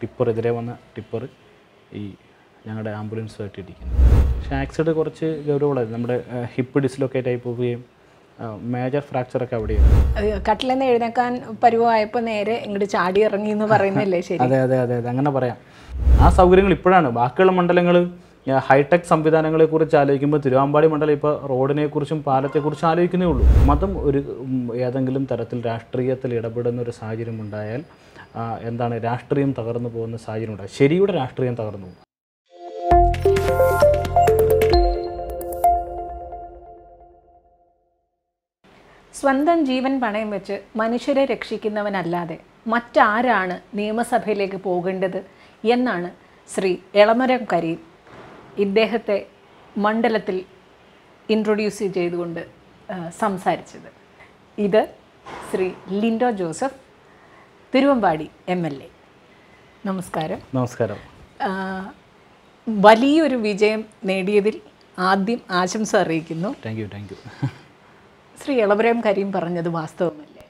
Tipper എതിരെ വന്ന tipper ഈ ഞങ്ങളുടെ ആംബുലൻസുമായിട്ട് ഇടിക്കുന്നത് പക്ഷേ ആക്സിഡൻറ്റ് കുറച്ച് ഗൗരവമുള്ളായിരുന്നു നമ്മുടെ ഹിപ്പ് ഡിസ്ലൊക്കേറ്റ് ആയി പോവുകയും മേജർ ഫ്രാക്ചറൊക്കെ അവിടെയായിരുന്നു അത് കട്ടിൽ നിന്ന് എഴുന്നേക്കാൻ പരുവമായപ്പോൾ നേരെ ഇങ്ങോട്ട് ചാടി ഇറങ്ങി എന്ന് പറയുന്നല്ലേ ശരി അതെ അതെ അതെ അതെ അങ്ങനെ പറയാം ആ സൗകര്യങ്ങൾ ഇപ്പോഴാണ് ബാക്കിയുള്ള മണ്ഡലങ്ങൾ ഹൈടെക് സംവിധാനങ്ങളെ കുറിച്ച് ആലോചിക്കുമ്പോൾ തിരുവാമ്പാടി മണ്ഡലം ഇപ്പോൾ റോഡിനെ കുറിച്ചും പാലത്തെക്കുറിച്ചും ആലോചിക്കുന്നേ ഉള്ളൂ മതം ഒരു ഉം, ഏതെങ്കിലും തരത്തിൽ രാഷ്ട്രീയത്തിൽ ഇടപെടുന്ന ഒരു സാഹചര്യം ഉണ്ടായാൽ ആ, എന്താണ് രാഷ്ട്രീയം തകർന്നു പോകുന്ന സാഹചര്യം ഉണ്ടായി ശരിയുടെ രാഷ്ട്രീയം തകർന്നു പോകും സ്വന്തം ജീവൻ പണയം വെച്ച് മനുഷ്യരെ രക്ഷിക്കുന്നവനല്ലാതെ മറ്റാരാണ് നിയമസഭയിലേക്ക് പോകേണ്ടത് എന്നാണ് ശ്രീ എളമരം കരീം ഇദ്ദേഹത്തെ മണ്ഡലത്തിൽ ഇൻട്രൊഡ്യൂസ് ചെയ്തുകൊണ്ട് ആ, സംസാരിച്ചത് ഇത് Shri Lindo Joseph Thiruvambady M L A നമസ്കാരം നമസ്കാരം ആ, വലിയൊരു വിജയം നേടിയതിൽ ആദ്യം ആശംസ അറിയിക്കുന്നു thank you thank you Shri Elamaram Kareem പറഞ്ഞത് വാസ്തവമല്ലേ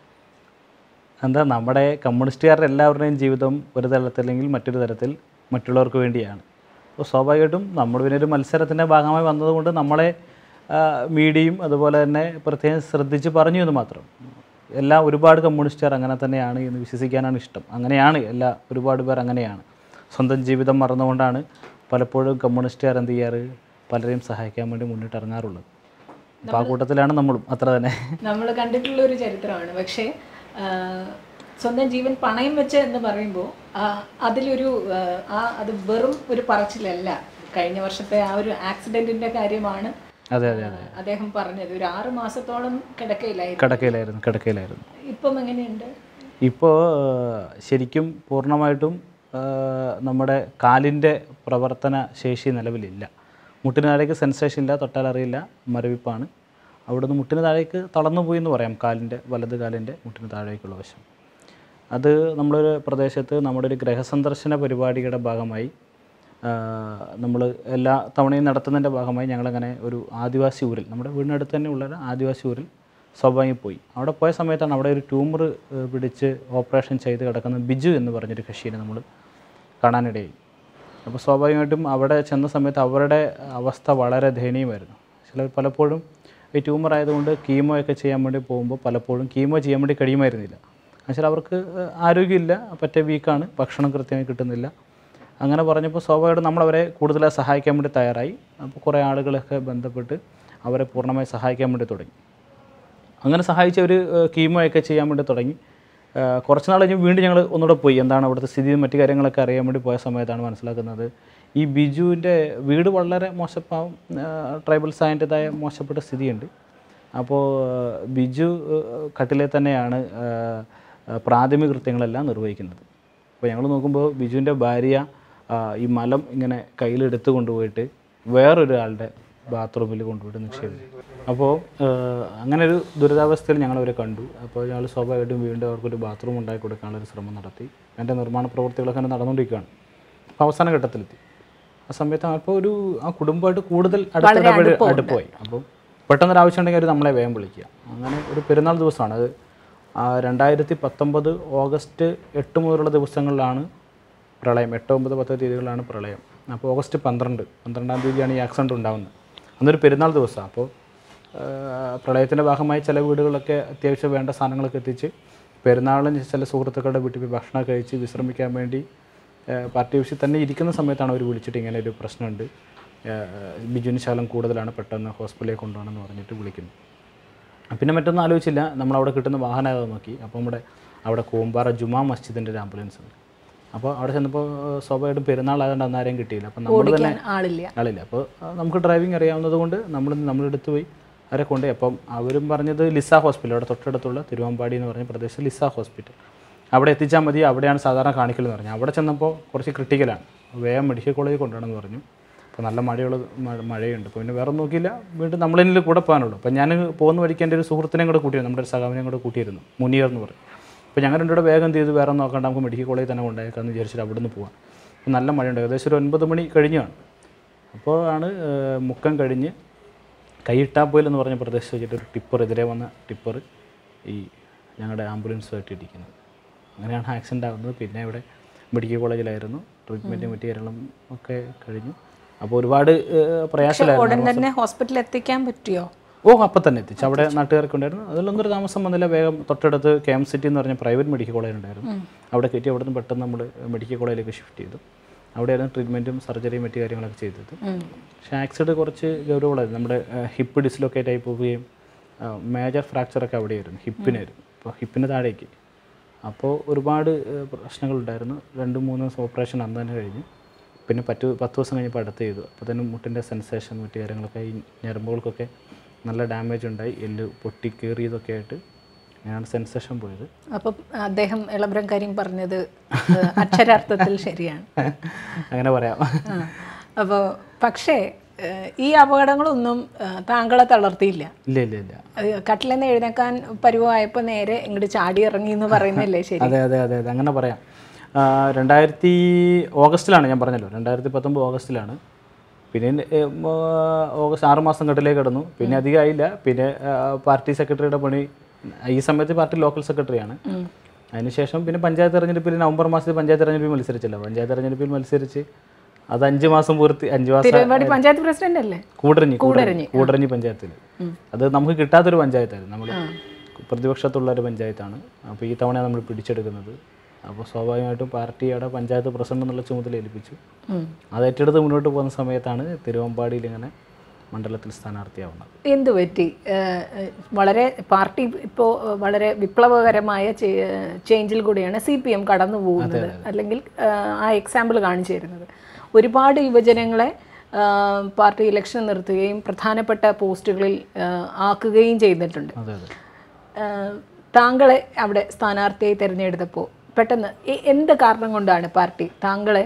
എന്താ നമ്മുടെ കമ്മ്യൂണിസ്റ്റുകാരുടെ എല്ലാവരുടെയും ജീവിതം ഒരു തലത്തില്ലെങ്കിൽ മറ്റൊരു തരത്തിൽ മറ്റുള്ളവർക്ക് വേണ്ടിയാണ് അപ്പോൾ സ്വാഭാവികമായിട്ടും നമ്മൾ പിന്നെ ഒരു മത്സരത്തിൻ്റെ ഭാഗമായി വന്നതുകൊണ്ട് നമ്മളെ ആ, മീഡിയയും അതുപോലെ തന്നെ പ്രത്യേകം ശ്രദ്ധിച്ച് പറഞ്ഞു എന്ന് മാത്രം എല്ലാ ഒരുപാട് കമ്മ്യൂണിസ്റ്റുകാർ അങ്ങനെ തന്നെയാണ് എന്ന് വിശ്വസിക്കാനാണ് ഇഷ്ടം അങ്ങനെയാണ് എല്ലാ ഒരുപാട് പേർ അങ്ങനെയാണ് സ്വന്തം ജീവിതം മറന്നുകൊണ്ടാണ് പലപ്പോഴും കമ്മ്യൂണിസ്റ്റുകാർ എന്ത് ചെയ്യാറ് പലരെയും സഹായിക്കാൻ വേണ്ടി മുന്നിട്ട് ഇറങ്ങാറുള്ളത് അപ്പോൾ ആ കൂട്ടത്തിലാണ് നമ്മളും അത്ര തന്നെ നമ്മൾ കണ്ടിട്ടുള്ള ഒരു ചരിത്രമാണ് പക്ഷേ ആ, സ്വന്തം ജീവൻ പണയം വെച്ച് എന്ന് പറയുമ്പോൾ അതിലൊരു ആ, ആ അത് വെറും ഒരു പറച്ചിലല്ല കഴിഞ്ഞ വർഷത്തെ ആ ഒരു ആക്സിഡന്റിന്റെ കാര്യമാണ് അതെ അതെ അതെ അദ്ദേഹം പറഞ്ഞത് ഒരു ആറ് മാസത്തോളം കിടക്കയിലായിരുന്നു കിടക്കയിലായിരുന്നു കിടക്കയിലായിരുന്നു ഇപ്പം എങ്ങനെയുണ്ട് ഇപ്പോൾ ശരിക്കും പൂർണ്ണമായിട്ടും ആ, നമ്മുടെ കാലിൻ്റെ പ്രവർത്തന ശേഷി നിലവിലില്ല മുട്ടിന് താഴേക്ക് സെൻസേഷൻ ഇല്ല തൊട്ടാലറിയില്ല മരവിപ്പാണ് അവിടുന്ന് മുട്ടിന് താഴേക്ക് തളർന്നു പോയി എന്ന് പറയാം കാലിൻ്റെ വലത് കാലിൻ്റെ മുട്ടിന് താഴേക്കുള്ള വശം അത് നമ്മളൊരു പ്രദേശത്ത് നമ്മുടെ ഒരു ഗ്രഹസന്ദർശന പരിപാടിയുടെ ഭാഗമായി നമ്മൾ എല്ലാ തവണയും നടത്തുന്നതിൻ്റെ ഭാഗമായി ഞങ്ങളങ്ങനെ ഒരു ആദിവാസി ഊരിൽ നമ്മുടെ വീടിനടുത്ത് തന്നെ ഉള്ള ഒരു ആദിവാസി ഊരിൽ സ്വാഭാവികം പോയി അവിടെ പോയ സമയത്താണ് അവിടെ ഒരു ട്യൂമർ പിടിച്ച് ഓപ്പറേഷൻ ചെയ്ത് കിടക്കുന്ന ബിജു എന്ന് പറഞ്ഞൊരു കക്ഷിയെ നമ്മൾ കാണാനിടയായി അപ്പോൾ സ്വാഭാവികമായിട്ടും അവിടെ ചെന്ന സമയത്ത് അവരുടെ അവസ്ഥ വളരെ ദയനീയമായിരുന്നു ചിലർ പലപ്പോഴും ഈ ട്യൂമർ ആയതുകൊണ്ട് കീമോ ഒക്കെ ചെയ്യാൻ വേണ്ടി പോകുമ്പോൾ പലപ്പോഴും കീമോ ചെയ്യാൻ വേണ്ടി കഴിയുമായിരുന്നില്ല എന്നുവെച്ചാൽ അവർക്ക് ഏഹ്, ആരോഗ്യമില്ല പറ്റേ വീക്കാണ് ഭക്ഷണം കൃത്യമായി കിട്ടുന്നില്ല അങ്ങനെ പറഞ്ഞപ്പോൾ സ്വാഭാവികമായിട്ടും നമ്മളവരെ കൂടുതലായി സഹായിക്കാൻ വേണ്ടി തയ്യാറായി അപ്പോൾ കുറേ ആളുകളൊക്കെ ബന്ധപ്പെട്ട് അവരെ പൂർണ്ണമായി സഹായിക്കാൻ വേണ്ടി തുടങ്ങി അങ്ങനെ സഹായിച്ച് അവർ കീമോ ഒക്കെ ചെയ്യാൻ വേണ്ടി തുടങ്ങി ആ, കുറച്ച് നാൾ കഴിഞ്ഞ് വീണ്ടും ഞങ്ങൾ ഒന്നുകൂടെ പോയി എന്താണ് അവിടുത്തെ സ്ഥിതിയും മറ്റു കാര്യങ്ങളൊക്കെ അറിയാൻ വേണ്ടി പോയ സമയത്താണ് മനസ്സിലാക്കുന്നത് ഈ ബിജുവിൻ്റെ വീട് വളരെ മോശപ്പാവും ട്രൈബൽ സായൻ്റെതായ മോശപ്പെട്ട സ്ഥിതിയുണ്ട് അപ്പോൾ ബിജു ആ, കട്ടിലെ തന്നെയാണ് ആ, ആ, പ്രാഥമിക കൃത്യങ്ങളെല്ലാം നിർവഹിക്കുന്നത് അപ്പോൾ ഞങ്ങൾ നോക്കുമ്പോൾ ബിജുവിൻ്റെ ഭാര്യ ആ, ഈ മലം ഇങ്ങനെ കയ്യിലെടുത്ത് കൊണ്ടുപോയിട്ട് വേറൊരാളുടെ ബാത്റൂമിൽ കൊണ്ടുപോയിട്ട് നിക്ഷേപിച്ചു അപ്പോൾ അങ്ങനെ ഒരു ദുരിതാവസ്ഥയിൽ ഞങ്ങൾ അവരെ കണ്ടു അപ്പോൾ ഞങ്ങൾ സ്വാഭാവികമായിട്ടും വീണ്ടും അവർക്കൊരു ബാത്റൂം ഉണ്ടാക്കി കൊടുക്കാനുള്ള ഒരു ശ്രമം നടത്തി അതിൻ്റെ നിർമ്മാണ പ്രവൃത്തികളൊക്കെ അങ്ങനെ നടന്നുകൊണ്ടിരിക്കുകയാണ് അപ്പോൾ അവസാന ഘട്ടത്തിലെത്തി ആ സമയത്ത് അപ്പോൾ ഒരു ആ കുടുംബമായിട്ട് കൂടുതൽ അടുത്തിടപെടി അടുപ്പമായി അപ്പോൾ പെട്ടെന്നൊരു ആവശ്യം ഉണ്ടെങ്കിൽ അവർ നമ്മളെ വേഗം വിളിക്കുക അങ്ങനെ ഒരു പെരുന്നാൾ ദിവസമാണ് അത് ആ രണ്ടായിരത്തി പത്തൊമ്പത് ഓഗസ്റ്റ് എട്ട് മുതലുള്ള ദിവസങ്ങളിലാണ് പ്രളയം എട്ട് ഒമ്പത് പത്ത് തീയതികളിലാണ് പ്രളയം അപ്പോൾ ഓഗസ്റ്റ് പന്ത്രണ്ട് പന്ത്രണ്ടാം തീയതിയാണ് ഈ ആക്സിഡൻറ്റ് ഉണ്ടാകുന്നത് അന്നൊരു പെരുന്നാൾ ദിവസമാണ് അപ്പോൾ പ്രളയത്തിൻ്റെ ഭാഗമായി ചില വീടുകളിലൊക്കെ അത്യാവശ്യം വേണ്ട സാധനങ്ങളൊക്കെ എത്തിച്ച് പെരുന്നാളിന് ചില സുഹൃത്തുക്കളുടെ വീട്ടിൽ പോയി ഭക്ഷണം കഴിച്ച് വിശ്രമിക്കാൻ വേണ്ടി ഏഹ് പാർട്ടി ഓഫീസിൽ തന്നെ ഇരിക്കുന്ന സമയത്താണ് അവർ വിളിച്ചിട്ട് ഇങ്ങനെ ഒരു പ്രശ്നമുണ്ട് ഏഹ് ബിജുവിന് ശകലം കൂടുതലാണ് പെട്ടെന്ന് ഹോസ്പിറ്റലിലേക്ക് കൊണ്ടുപോകണമെന്ന് പറഞ്ഞിട്ട് വിളിക്കുന്നു പിന്നെ മറ്റൊന്നും ആലോചിച്ചില്ല നമ്മളവിടെ കിട്ടുന്ന വാഹനം ഏതാ നോക്കി അപ്പോൾ നമ്മുടെ അവിടെ കൂമ്പാറ ജുമാ മസ്ജിദിൻ്റെ ഒരു ആംബുലൻസ് ഉണ്ട് അപ്പോൾ അവിടെ ചെന്നപ്പോൾ ഏഹ് സ്വാഭാവികമായിട്ടും പെരുന്നാളായതുകൊണ്ട് അന്നാരെയും കിട്ടിയില്ല അപ്പം നമ്മൾ തന്നെ ഓടിക്കാൻ ആളില്ല ആളില്ല അപ്പോൾ ആ, നമുക്ക് ഡ്രൈവിംഗ് അറിയാവുന്നത് കൊണ്ട് നമ്മൾ നമ്മളെടുത്ത് പോയി അവരെ കൊണ്ടുപോയി അപ്പം അവരും പറഞ്ഞത് ലിസ ഹോസ്പിറ്റൽ അവിടെ തൊട്ടടുത്തുള്ള തിരുവമ്പാടി എന്ന് പറഞ്ഞ പ്രദേശത്ത് ലിസ ഹോസ്പിറ്റൽ അവിടെ എത്തിച്ചാൽ മതി അവിടെയാണ് സാധാരണ കാണിക്കൽ എന്ന് പറഞ്ഞു അവിടെ ചെന്നപ്പോൾ കുറച്ച് ക്രിട്ടിക്കലാണ് വേഗം മെഡിക്കൽ കോളേജിൽ കൊണ്ടുപോകണമെന്ന് പറഞ്ഞു അപ്പോൾ നല്ല മഴയുള്ള മഴ മഴയുണ്ട് അപ്പോൾ പിന്നെ വേറെ ഒന്നും നോക്കിയില്ല വീണ്ടും നമ്മളതിൽ കൂടെ പോകാനുള്ളൂ അപ്പോൾ ഞാൻ പോകുന്ന വഴിക്ക് എൻ്റെ ഒരു സുഹൃത്തിനെയും കൂടെ കൂട്ടിയിരുന്നു നമ്മുടെ ഒരു സഖാവിനെയും കൂടെ കൂട്ടിയിരുന്നു മുനിയർ എന്ന് പറയും അപ്പോൾ ഞങ്ങൾ രണ്ടുകൂടെ വേഗം എന്ത് ചെയ്തു വേറെ ഒന്നും നോക്കണ്ട നമുക്ക് മെഡിക്കൽ കോളേജിൽ തന്നെ കൊണ്ടുപോയേക്കാന്ന് വിചാരിച്ചിട്ട് അവിടെ നിന്ന് പോകാം അപ്പോൾ നല്ല മഴയുണ്ട് ഏകദേശം ഒരു ഒൻപത് മണി കഴിഞ്ഞാണ് അപ്പോൾ ആണ് ഏഹ്, മുക്കം കഴിഞ്ഞ് കൈയിട്ടാപ്പോയിൽ എന്ന് പറഞ്ഞ പ്രദേശത്ത് വെച്ചിട്ട് ഒരു ടിപ്പർ എതിരെ വന്ന ടിപ്പർ ഈ ഞങ്ങളുടെ ആംബുലൻസുമായിട്ട് ഇടിക്കുന്നത് അങ്ങനെയാണ് ആക്സിഡൻ്റ് ആകുന്നത് പിന്നെ ഇവിടെ മെഡിക്കൽ കോളേജിലായിരുന്നു ട്രീറ്റ്മെൻറ്റും മറ്റു കാര്യങ്ങളും ഒക്കെ കഴിഞ്ഞു അപ്പോൾ ഒരുപാട് ഏഹ്, പ്രയാസമില്ലായിരുന്നു ഉടൻ തന്നെ ഹോസ്പിറ്റലിൽ എത്തിക്കാൻ പറ്റിയോ ഓ അപ്പം തന്നെ എത്തിച്ചു അവിടെ നാട്ടുകാർക്ക് ഉണ്ടായിരുന്നു അതിലൊന്നും ഒരു താമസം വന്നില്ല വേഗം തൊട്ടടുത്ത് കെ എം സിറ്റി എന്ന് പറഞ്ഞ പ്രൈവറ്റ് മെഡിക്കൽ കോളേജ് ഉണ്ടായിരുന്നു അവിടെ കയറ്റി അവിടെ നിന്ന് പെട്ടെന്ന് നമ്മൾ മെഡിക്കൽ കോളേജിലേക്ക് ഷിഫ്റ്റ് ചെയ്തു അവിടെയായിരുന്നു ട്രീറ്റ്മെൻറ്റും സർജറിയും മറ്റു കാര്യങ്ങളൊക്കെ ചെയ്തത് പക്ഷേ ആക്സിഡൻറ്റ് കുറച്ച് ഗൗരവമുള്ളായിരുന്നു നമ്മുടെ ഹിപ്പ് ഡിസ്ലൊക്കേറ്റ് ആയി പോവുകയും മേജർ ഫ്രാക്ചറൊക്കെ അവിടെയായിരുന്നു ഹിപ്പിനായിരുന്നു അപ്പോൾ ഹിപ്പിന് താഴേക്ക് അപ്പോൾ ഒരുപാട് ഏഹ്, പ്രശ്നങ്ങളുണ്ടായിരുന്നു രണ്ട് മൂന്ന് ദിവസം ഓപ്പറേഷൻ അന്ന് തന്നെ കഴിഞ്ഞു പിന്നെ പത്ത് പത്ത് ദിവസം കഴിഞ്ഞപ്പോൾ അടുത്ത് ചെയ്തു അപ്പോൾ തന്നെ മുട്ടിൻ്റെ സെൻസേഷൻ മറ്റു കാര്യങ്ങളൊക്കെ ഈ ഞരമ്പുകൾക്കൊക്കെ നല്ല ഡാമേജ് ഉണ്ടായി എല്ല് പൊട്ടി കീറിയതൊക്കെ ആയിട്ട് ഞാനാണ് സെൻസേഷൻ പോയത് അപ്പം അദ്ദേഹം ഇളംബരം കാര്യം പറഞ്ഞത് ഏഹ്, അക്ഷരാർത്ഥത്തിൽ ശരിയാണ് അങ്ങനെ പറയാം അപ്പോൾ പക്ഷേ ഏഹ്, ഈ അപകടങ്ങളൊന്നും ഏഹ്, താങ്കളെ തളർത്തിയില്ല ഇല്ല ഇല്ല ഇല്ല അത് കട്ടിലിൽ നിന്ന് എഴുന്നേക്കാൻ പരുവമായപ്പോൾ നേരെ ഇങ്ങോട്ട് ചാടി ഇറങ്ങി എന്ന് പറയുന്നല്ലേ ശരി അതെ അതെ അതെ അതെ അങ്ങനെ പറയാം ആ, രണ്ടായിരത്തി ഓഗസ്റ്റിലാണ് ഞാൻ പറഞ്ഞല്ലോ രണ്ടായിരത്തി പത്തൊമ്പത് ഓഗസ്റ്റിലാണ് പിന്നെ ഏ, മ, ഓഗസ്റ്റ് ആറ് മാസം കെട്ടിലേക്ക് കിടന്നു പിന്നെ അധികം ആയില്ല പിന്നെ ആ, പാർട്ടി സെക്രട്ടറിയുടെ പണി ഈ സമയത്ത് പാർട്ടി ലോക്കൽ സെക്രട്ടറിയാണ് അതിനുശേഷം പിന്നെ പഞ്ചായത്ത് തെരഞ്ഞെടുപ്പിൽ നവംബർ മാസത്തിൽ പഞ്ചായത്ത് തെരഞ്ഞെടുപ്പിൽ മത്സരിച്ചല്ലോ പഞ്ചായത്ത് തെരഞ്ഞെടുപ്പിൽ മത്സരിച്ച് അത് അഞ്ച് മാസം പൂർത്തി അഞ്ച് മാസം തിരുവമ്പാടി പഞ്ചായത്ത് പ്രസിഡന്റ് അല്ലേ കൂടരഞ്ഞി കൂടരഞ്ഞി കൂടരഞ്ഞി പഞ്ചായത്തിൽ അത് നമുക്ക് കിട്ടാത്തൊരു പഞ്ചായത്തായിരുന്നു നമ്മൾ പ്രതിപക്ഷത്തുള്ള ഒരു പഞ്ചായത്താണ് അപ്പോൾ ഈ തവണ നമ്മൾ പിടിച്ചെടുക്കുന്നത് അപ്പോൾ സ്വാഭാവികമായിട്ടും പാർട്ടിയുടെ പഞ്ചായത്ത് പ്രസിഡന്റ് എന്നുള്ള ചുമതല ഏൽപ്പിച്ചു ഉം. അത് ഏറ്റെടുത്ത് മുന്നോട്ട് പോകുന്ന സമയത്താണ് തിരുവമ്പാടിയിൽ ഇങ്ങനെ മണ്ഡലത്തിൽ സ്ഥാനാർത്ഥിയാവുന്നത് എന്തു പറ്റി ഏഹ്, ഏഹ്, വളരെ പാർട്ടി ഇപ്പോൾ വളരെ വിപ്ലവകരമായ ചേഞ്ചിൽ കൂടിയാണ് സി പി എം കടന്നു പോകുന്നത് അല്ലെങ്കിൽ ഏഹ്, ആ എക്സാമ്പിൾ കാണിച്ചു തരുന്നത് ഒരുപാട് യുവജനങ്ങളെ ഏഹ്, പാർട്ടി ഇലക്ഷൻ നിർത്തുകയും പ്രധാനപ്പെട്ട പോസ്റ്റുകളിൽ ഏഹ്, ആക്കുകയും ചെയ്തിട്ടുണ്ട് അതെ അതെ ഏഹ്, താങ്കളെ അവിടെ സ്ഥാനാർത്ഥിയായി തിരഞ്ഞെടുത്തപ്പോൾ പെട്ടെന്ന് എ- എന്ത് കാരണം കൊണ്ടാണ് പാർട്ടി താങ്കളെ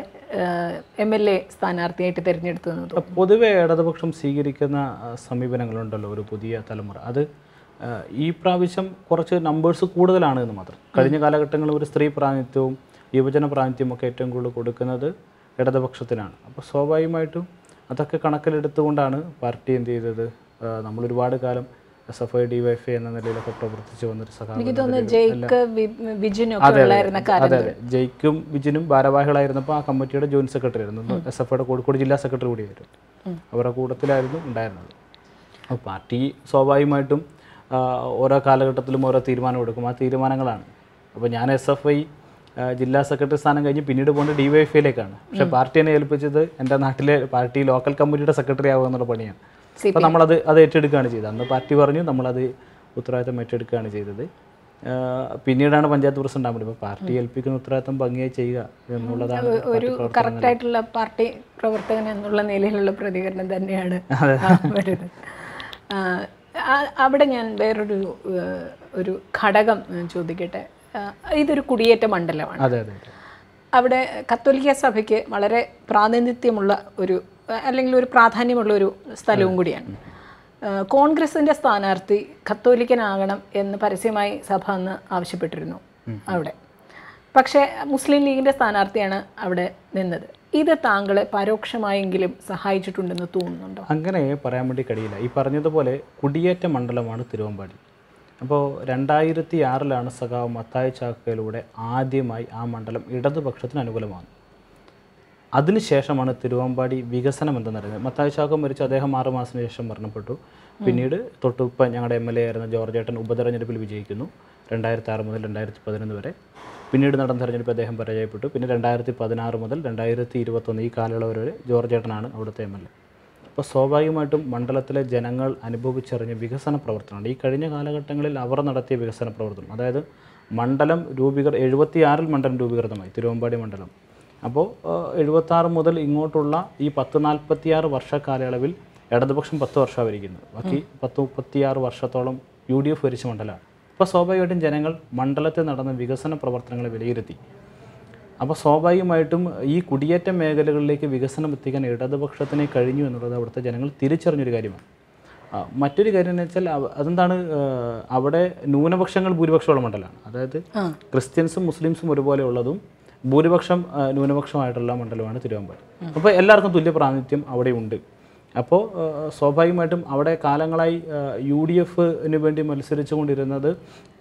എം എൽ എ സ്ഥാനാർത്ഥിയായിട്ട് തിരഞ്ഞെടുത്തതെന്ന് തോന്നുന്നു പൊതുവെ ഇടതുപക്ഷം സ്വീകരിക്കുന്ന ആ, സമീപനങ്ങളുണ്ടല്ലോ ഒരു പുതിയ തലമുറ അത് ആ, ഈ പ്രാവശ്യം കുറച്ച് നമ്പേഴ്സ് കൂടുതലാണ് എന്ന് മാത്രം കഴിഞ്ഞ കാലഘട്ടങ്ങളിൽ ഒരു സ്ത്രീ പ്രാതിനിധ്യവും യുവജന പ്രാതിനിധ്യവും ഒക്കെ ഏറ്റവും കൂടുതൽ കൊടുക്കുന്നത് ഇടതുപക്ഷത്തിനാണ് അപ്പോൾ സ്വാഭാവികമായിട്ടും അതൊക്കെ കണക്കിലെടുത്തുകൊണ്ടാണ് പാർട്ടി എന്ത് ചെയ്തത് ആ, നമ്മൾ ഒരുപാട് കാലം S F I D Y F I എന്ന നിലയിലൊക്കെ പ്രവർത്തിച്ചു വന്നൊരു സഖാവ് എനിക്ക് തോന്നുന്നു ജയിക്ക് വി- വിജിനും ഒക്കെ ഉള്ളായിരുന്ന കാലം അതെ അതെ ജയിക്കും വിജിനും ഭാരവാഹികളായിരുന്നപ്പോൾ ആ കമ്മിറ്റിയുടെ ജോയിന്റ് സെക്രട്ടറി ആയിരുന്നു എസ് എഫ് ഐയുടെ കോഴിക്കോട് ജില്ലാ സെക്രട്ടറി കൂടിയായിരുന്നു അവരുടെ കൂട്ടത്തിലായിരുന്നു ഉണ്ടായിരുന്നത് അപ്പോൾ പാർട്ടി സ്വാഭാവികമായിട്ടും ആ, ഓരോ കാലഘട്ടത്തിലും ഓരോ തീരുമാനം എടുക്കും ആ തീരുമാനങ്ങളാണ് അപ്പോൾ ഞാൻ എസ് എഫ് ഐ ജില്ലാ സെക്രട്ടറി സ്ഥാനം കഴിഞ്ഞ് പിന്നീട് പോകുന്നത് ഡി വൈ എഫ് ഐയിലേക്കാണ് പക്ഷേ പാർട്ടി എന്നെ ഏൽപ്പിച്ചത് എൻ്റെ നാട്ടിലെ പാർട്ടി ലോക്കൽ കമ്മിറ്റിയുടെ സെക്രട്ടറി ആവുക എന്നുള്ള പണിയാണ് സി അപ്പോൾ നമ്മളത് അത് ഏറ്റെടുക്കുകയാണ് ചെയ്തത് അന്ന് പാർട്ടി പറഞ്ഞു നമ്മളത് ഉത്തരവാദിത്തം ഏറ്റെടുക്കുകയാണ് ചെയ്തത് ആ, പിന്നീടാണ് പഞ്ചായത്ത് പ്രസിഡന്റ് ആവുന്നത് ഇപ്പോൾ പാർട്ടി ഏൽപ്പിക്കുന്ന ഉത്തരവാദിത്തം ഭംഗിയായി ചെയ്യുക എന്നുള്ളതാണ് ഒരു കറക്റ്റ് ആയിട്ടുള്ള പാർട്ടി പ്രവർത്തകൻ എന്നുള്ള നിലയിലുള്ള പ്രതികരണം തന്നെയാണ് ആ വരുന്നത് ആ, ആ- അവിടെ ഞാൻ വേറൊരു ഏഹ്, ഒരു ഘടകം ഏഹ്, ചോദിക്കട്ടെ ആ, ഇതൊരു കുടിയേറ്റ മണ്ഡലമാണ് അതെ അതെ അതെ അവിടെ കത്തോലിക്ക സഭയ്ക്ക് വളരെ പ്രാതിനിധ്യമുള്ള ഒരു അല്ലെങ്കിൽ ഒരു പ്രാധാന്യമുള്ള ഒരു സ്ഥലവും കൂടിയാണ് ഏഹ്, കോൺഗ്രസിന്റെ സ്ഥാനാർത്ഥി കത്തോലിക്കനാകണം എന്ന് പരസ്യമായി സഭ അന്ന് ആവശ്യപ്പെട്ടിരുന്നു അവിടെ പക്ഷേ മുസ്ലിം ലീഗിന്റെ സ്ഥാനാർത്ഥിയാണ് അവിടെ നിന്നത് ഇത് താങ്കളെ പരോക്ഷമായെങ്കിലും സഹായിച്ചിട്ടുണ്ടെന്ന് തോന്നുന്നുണ്ടോ അങ്ങനെ പറയാൻ വേണ്ടി കഴിയില്ല ഈ പറഞ്ഞതുപോലെ കുടിയേറ്റ മണ്ഡലമാണ് തിരുവമ്പാടി അപ്പോൾ രണ്ടായിരത്തി ആറിലാണ് സഖാവ് മത്തായി ചാക്കയിലൂടെ ആദ്യമായി ആ മണ്ഡലം ഇടതുപക്ഷത്തിന് അനുകൂലമാണ് അതിനുശേഷമാണ് തിരുവമ്പാടി വികസനം എന്തെന്നറിയുന്നത് മത്തായി ചാക്ക മരിച്ച് അദ്ദേഹം ആറ് മാസത്തിന് ശേഷം മരണപ്പെട്ടു പിന്നീട് തൊട്ടുപ്പം ഞങ്ങളുടെ എം എൽ എ ആയിരുന്ന ജോർജ് ഏട്ടൻ ഉപതെരഞ്ഞെടുപ്പിൽ വിജയിക്കുന്നു രണ്ടായിരത്തി ആറ് മുതൽ രണ്ടായിരത്തി പതിനൊന്ന് വരെ പിന്നീട് നടന്ന തെരഞ്ഞെടുപ്പ് അദ്ദേഹം പരാജയപ്പെട്ടു പിന്നെ രണ്ടായിരത്തി പതിനാറ് മുതൽ രണ്ടായിരത്തി ഇരുപത്തൊന്ന് ഈ കാലയളവ് വരെ ജോർജ് ഏട്ടനാണ് അവിടുത്തെ എം എൽ എ അപ്പോൾ സ്വാഭാവികമായിട്ടും മണ്ഡലത്തിലെ ജനങ്ങൾ അനുഭവിച്ചറിഞ്ഞ വികസന പ്രവർത്തനമാണ് ഈ കഴിഞ്ഞ കാലഘട്ടങ്ങളിൽ അവർ നടത്തിയ വികസന പ്രവർത്തനം അതായത് മണ്ഡലം രൂപീകൃത എഴുപത്തിയാറിൽ മണ്ഡലം രൂപീകൃതമായി തിരുവമ്പാടി മണ്ഡലം അപ്പോൾ എഴുപത്താറ് മുതൽ ഇങ്ങോട്ടുള്ള ഈ പത്ത് നാൽപ്പത്തിയാറ് വർഷ കാലയളവിൽ ഇടതുപക്ഷം പത്ത് വർഷം ഭരിക്കുന്നത് ബാക്കി പത്ത് മുപ്പത്തിയാറ് വർഷത്തോളം യു ഡി എഫ് ഭരിച്ച മണ്ഡലമാണ് അപ്പോൾ സ്വാഭാവികമായിട്ടും ജനങ്ങൾ മണ്ഡലത്തിൽ നടന്ന വികസന പ്രവർത്തനങ്ങളെ വിലയിരുത്തി അപ്പോൾ സ്വാഭാവികമായിട്ടും ഈ കുടിയേറ്റ മേഖലകളിലേക്ക് വികസനം എത്തിക്കാൻ ഇടതുപക്ഷത്തിന് കഴിഞ്ഞു എന്നുള്ളത് അവിടുത്തെ ജനങ്ങൾ തിരിച്ചറിഞ്ഞൊരു കാര്യമാണ് ആ, മറ്റൊരു കാര്യം എന്ന് വെച്ചാൽ അവ- അതെന്താണ് ആ, അവിടെ ന്യൂനപക്ഷങ്ങൾ ഭൂരിപക്ഷമുള്ള മണ്ഡലമാണ് അതായത് ക്രിസ്ത്യൻസും മുസ്ലിംസും ഒരുപോലെ ഉള്ളതും ഭൂരിപക്ഷം ആ, ന്യൂനപക്ഷമായിട്ടുള്ള മണ്ഡലമാണ് തിരുവമ്പാടി അപ്പോൾ എല്ലാവർക്കും തുല്യ പ്രാതിനിധ്യം അവിടെ ഉണ്ട് അപ്പോൾ ആ, സ്വാഭാവികമായിട്ടും അവിടെ കാലങ്ങളായി യു ഡി എഫിന് വേണ്ടി മത്സരിച്ചുകൊണ്ടിരുന്നത്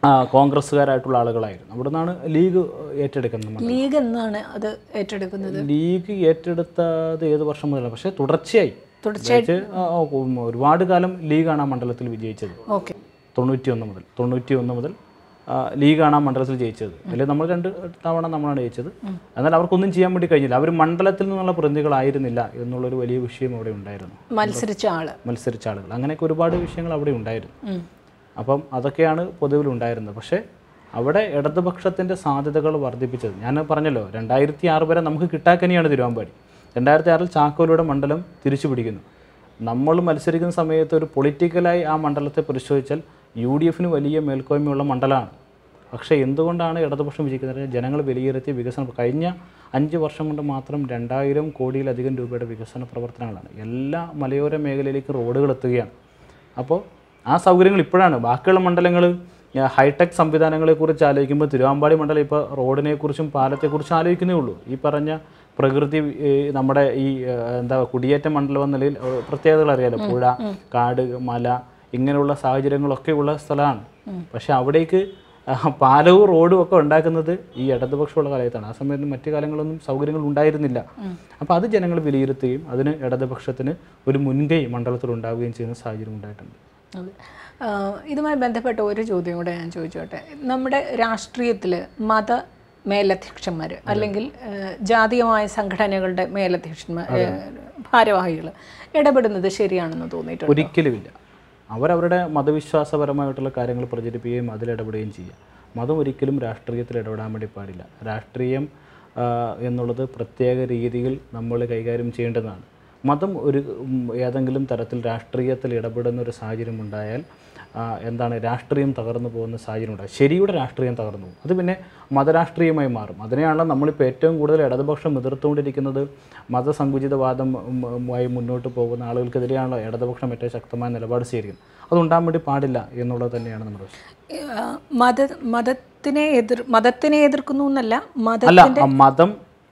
ആ, കോൺഗ്രസ്സുകാരായിട്ടുള്ള ആളുകളായിരുന്നു അവിടെ നിന്നാണ് ലീഗ് ഏറ്റെടുക്കുന്നത് മണ്ഡലം. ലീഗ് എന്നാണ് അത് ഏറ്റെടുക്കുന്നത് ലീഗ് ഏറ്റെടുത്തത് ഏത് വർഷം മുതലാണ് പക്ഷേ തുടർച്ചയായി തുടർച്ചയായിട്ട് പ്രത്യേകിച്ച്, ആ, ആ, ഉം, ഒരുപാട് കാലം ലീഗാണ് ആ മണ്ഡലത്തിൽ വിജയിച്ചത് ഓക്കെ തൊണ്ണൂറ്റി ഒന്ന് മുതൽ തൊണ്ണൂറ്റി ഒന്ന് മുതൽ ആ, ലീഗാണ് ആ മണ്ഡലത്തിൽ ജയിച്ചത് അല്ലെങ്കിൽ നമ്മൾ രണ്ട് തവണ നമ്മളാണ് ജയിച്ചത് എന്നാൽ അവർക്കൊന്നും ചെയ്യാൻ വേണ്ടി കഴിഞ്ഞില്ല അവർ മണ്ഡലത്തിൽ നിന്നുള്ള പ്രതിനിധികളായിരുന്നില്ല എന്നുള്ളൊരു വലിയ വിഷയം അവിടെ ഉണ്ടായിരുന്നു മത്സരിച്ച ആള് മത്സരിച്ച ആളുകൾ അങ്ങനെയൊക്കെ ഒരുപാട് വിഷയങ്ങൾ അവിടെ ഉണ്ടായിരുന്നു ഉം. അപ്പം അതൊക്കെയാണ് പൊതുവിൽ ഉണ്ടായിരുന്നത് പക്ഷേ അവിടെ ഇടതുപക്ഷത്തിൻ്റെ സാധ്യതകൾ വർദ്ധിപ്പിച്ചത് ഞാൻ പറഞ്ഞല്ലോ രണ്ടായിരത്തി ആറ് വരെ നമുക്ക് കിട്ടാക്കനിയാണ് തിരുവമ്പാടി രണ്ടായിരത്തി ആറിൽ ചാക്കോലയുടെ മണ്ഡലം തിരിച്ചു പിടിക്കുന്നു നമ്മൾ മത്സരിക്കുന്ന സമയത്ത് ഒരു പൊളിറ്റിക്കലായി ആ മണ്ഡലത്തെ പരിശോധിച്ചാൽ യു ഡി എഫിന് വലിയ മേൽക്കോയ്മയുള്ള മണ്ഡലമാണ് പക്ഷേ എന്തുകൊണ്ടാണ് ഇടതുപക്ഷം വിജയിക്കുന്നത് ജനങ്ങൾ വിലയിരുത്തിയ വികസനം കഴിഞ്ഞ അഞ്ച് വർഷം കൊണ്ട് മാത്രം രണ്ടായിരം കോടിയിലധികം രൂപയുടെ വികസന പ്രവർത്തനങ്ങളാണ് എല്ലാ മലയോര മേഖലയിലേക്ക് റോഡുകൾ എത്തുകയാണ് അപ്പോൾ ആ സൗകര്യങ്ങൾ ഇപ്പോഴാണ് ബാക്കിയുള്ള മണ്ഡലങ്ങൾ ഹൈടെക് സംവിധാനങ്ങളെക്കുറിച്ച് ആലോചിക്കുമ്പോൾ തിരുവാമ്പാടി മണ്ഡലം ഇപ്പോൾ റോഡിനെക്കുറിച്ചും പാലത്തെക്കുറിച്ചും ആലോചിക്കുന്നേ ഉള്ളൂ ഈ പറഞ്ഞ പ്രകൃതി ഏ, നമ്മുടെ ഈ ഏ, എന്താ കുടിയേറ്റ മണ്ഡലം എന്ന നിലയിൽ ഏ, പ്രത്യേകതകൾ അറിയാലോ പുഴ കാട് മല ഇങ്ങനെയുള്ള സാഹചര്യങ്ങളൊക്കെ ഉള്ള സ്ഥലമാണ് പക്ഷെ അവിടേക്ക് ആ, പാലവും റോഡും ഒക്കെ ഉണ്ടാക്കുന്നത് ഈ ഇടതുപക്ഷമുള്ള കാലത്താണ് ആ സമയത്ത് മറ്റു കാലങ്ങളൊന്നും സൗകര്യങ്ങൾ ഉണ്ടായിരുന്നില്ല അപ്പോൾ അത് ജനങ്ങൾ വിലയിരുത്തുകയും അതിന് ഇടതുപക്ഷത്തിന് ഒരു മുൻകൈ മണ്ഡലത്തിൽ ഉണ്ടാവുകയും ചെയ്യുന്ന സാഹചര്യം ഉണ്ടായിട്ടുണ്ട് അതെ. ആ, ഇതുമായി ബന്ധപ്പെട്ട ഒരു ചോദ്യം കൂടെ ഞാൻ ചോദിച്ചോട്ടെ നമ്മുടെ രാഷ്ട്രീയത്തിൽ മത മേലധ്യക്ഷന്മാർ അല്ലെങ്കിൽ ആ, ജാതീയമായ സംഘടനകളുടെ മേലധ്യക്ഷന്മാർ ഭാരവാഹികൾ ഇടപെടുന്നത് ശരിയാണെന്ന് തോന്നിയിട്ടുണ്ട് ഒരിക്കലുമില്ല അവരവരുടെ മതവിശ്വാസപരമായിട്ടുള്ള കാര്യങ്ങൾ പ്രചരിപ്പിക്കുകയും അതിലിടപെടുകയും ചെയ്യുക മതം ഒരിക്കലും രാഷ്ട്രീയത്തിൽ ഇടപെടാൻ വേണ്ടി പാടില്ല രാഷ്ട്രീയം ആ, എന്നുള്ളത് പ്രത്യേക രീതിയിൽ നമ്മൾ കൈകാര്യം ചെയ്യേണ്ടതാണ് മതം ഒരു ഉം, ഏതെങ്കിലും തരത്തിൽ രാഷ്ട്രീയത്തിൽ ഇടപെടുന്ന ഒരു സാഹചര്യം ഉണ്ടായാൽ ആ, എന്താണ് രാഷ്ട്രീയം തകർന്നു പോകുന്ന സാഹചര്യം ഉണ്ടാകും ശരിയുടെ രാഷ്ട്രീയം തകർന്നു പോകും അത് പിന്നെ മതരാഷ്ട്രീയമായി മാറും അതിനെയാണല്ലോ നമ്മളിപ്പോൾ ഏറ്റവും കൂടുതൽ ഇടതുപക്ഷം എതിർത്തുകൊണ്ടിരിക്കുന്നത് മതസങ്കുചിതവാദം ഉം, മായി മുന്നോട്ട് പോകുന്ന ആളുകൾക്കെതിരെയാണല്ലോ ഇടതുപക്ഷം ഏറ്റവും ശക്തമായ നിലപാട് സ്വീകരിക്കുന്നത് അതുണ്ടാകാൻ വേണ്ടി പാടില്ല എന്നുള്ളത് തന്നെയാണ് നമ്മുടെ വിഷയം ആ, മത മതത്തിനെ എതിർ മതത്തിനെ എതിർക്കുന്നു എന്നല്ല മത അല്ല ആ മതം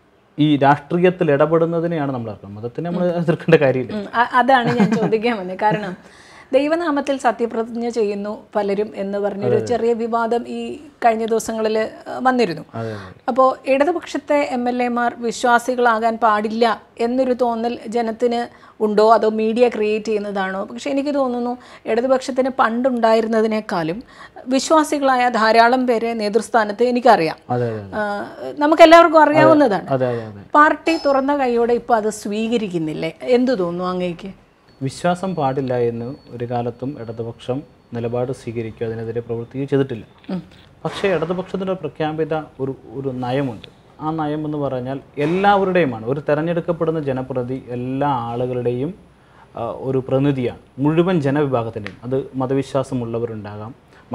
ഈ രാഷ്ട്രീയത്തിൽ ഇടപെടുന്നതിനെയാണ് നമ്മൾ എതിർക്കുന്നത് മതത്തിനെ നമ്മൾ എതിർക്കേണ്ട കാര്യമില്ല ഉം, അ- അതാണ് ഞാൻ ചോദിക്കാൻ വന്നത് കാരണം ദൈവനാമത്തിൽ സത്യപ്രതിജ്ഞ ചെയ്യുന്നു പലരും എന്ന് പറഞ്ഞൊരു ചെറിയ വിവാദം ഈ കഴിഞ്ഞ ദിവസങ്ങളിൽ വന്നിരുന്നു അതെ അതെ അപ്പോൾ ഇടതുപക്ഷത്തെ എം എൽ എമാർ വിശ്വാസികളാകാൻ പാടില്ല എന്നൊരു തോന്നൽ ജനത്തിന് ഉണ്ടോ അതോ മീഡിയ ക്രിയേറ്റ് ചെയ്യുന്നതാണോ പക്ഷെ എനിക്ക് തോന്നുന്നു ഇടതുപക്ഷത്തിന് പണ്ടുണ്ടായിരുന്നതിനേക്കാളും വിശ്വാസികളായ ധാരാളം പേരെ നേതൃസ്ഥാനത്ത് എനിക്കറിയാം അതെ അതെ ആ, നമുക്കെല്ലാവർക്കും അറിയാവുന്നതാണ് അതെ അതെ അതെ പാർട്ടി തുറന്ന കൈയോടെ ഇപ്പോൾ അത് സ്വീകരിക്കുന്നില്ലേ എന്തു തോന്നുന്നു അങ്ങേക്ക് വിശ്വാസം പാടില്ല എന്ന് ഒരു കാലത്തും ഇടതുപക്ഷം നിലപാട് സ്വീകരിക്കുക അതിനെതിരെ പ്രവർത്തിക്കുകയോ ചെയ്തിട്ടില്ല പക്ഷേ ഇടതുപക്ഷത്തിൻ്റെ പ്രഖ്യാപിത ഒരു ഒരു നയമുണ്ട് ആ നയം എന്ന് പറഞ്ഞാൽ എല്ലാവരുടെയുമാണ് ഒരു തെരഞ്ഞെടുക്കപ്പെടുന്ന ജനപ്രതി എല്ലാ ആളുകളുടെയും ആ, ഒരു പ്രതിനിധിയാണ് മുഴുവൻ ജനവിഭാഗത്തിൻ്റെയും അത് മതവിശ്വാസമുള്ളവരുണ്ടാകാം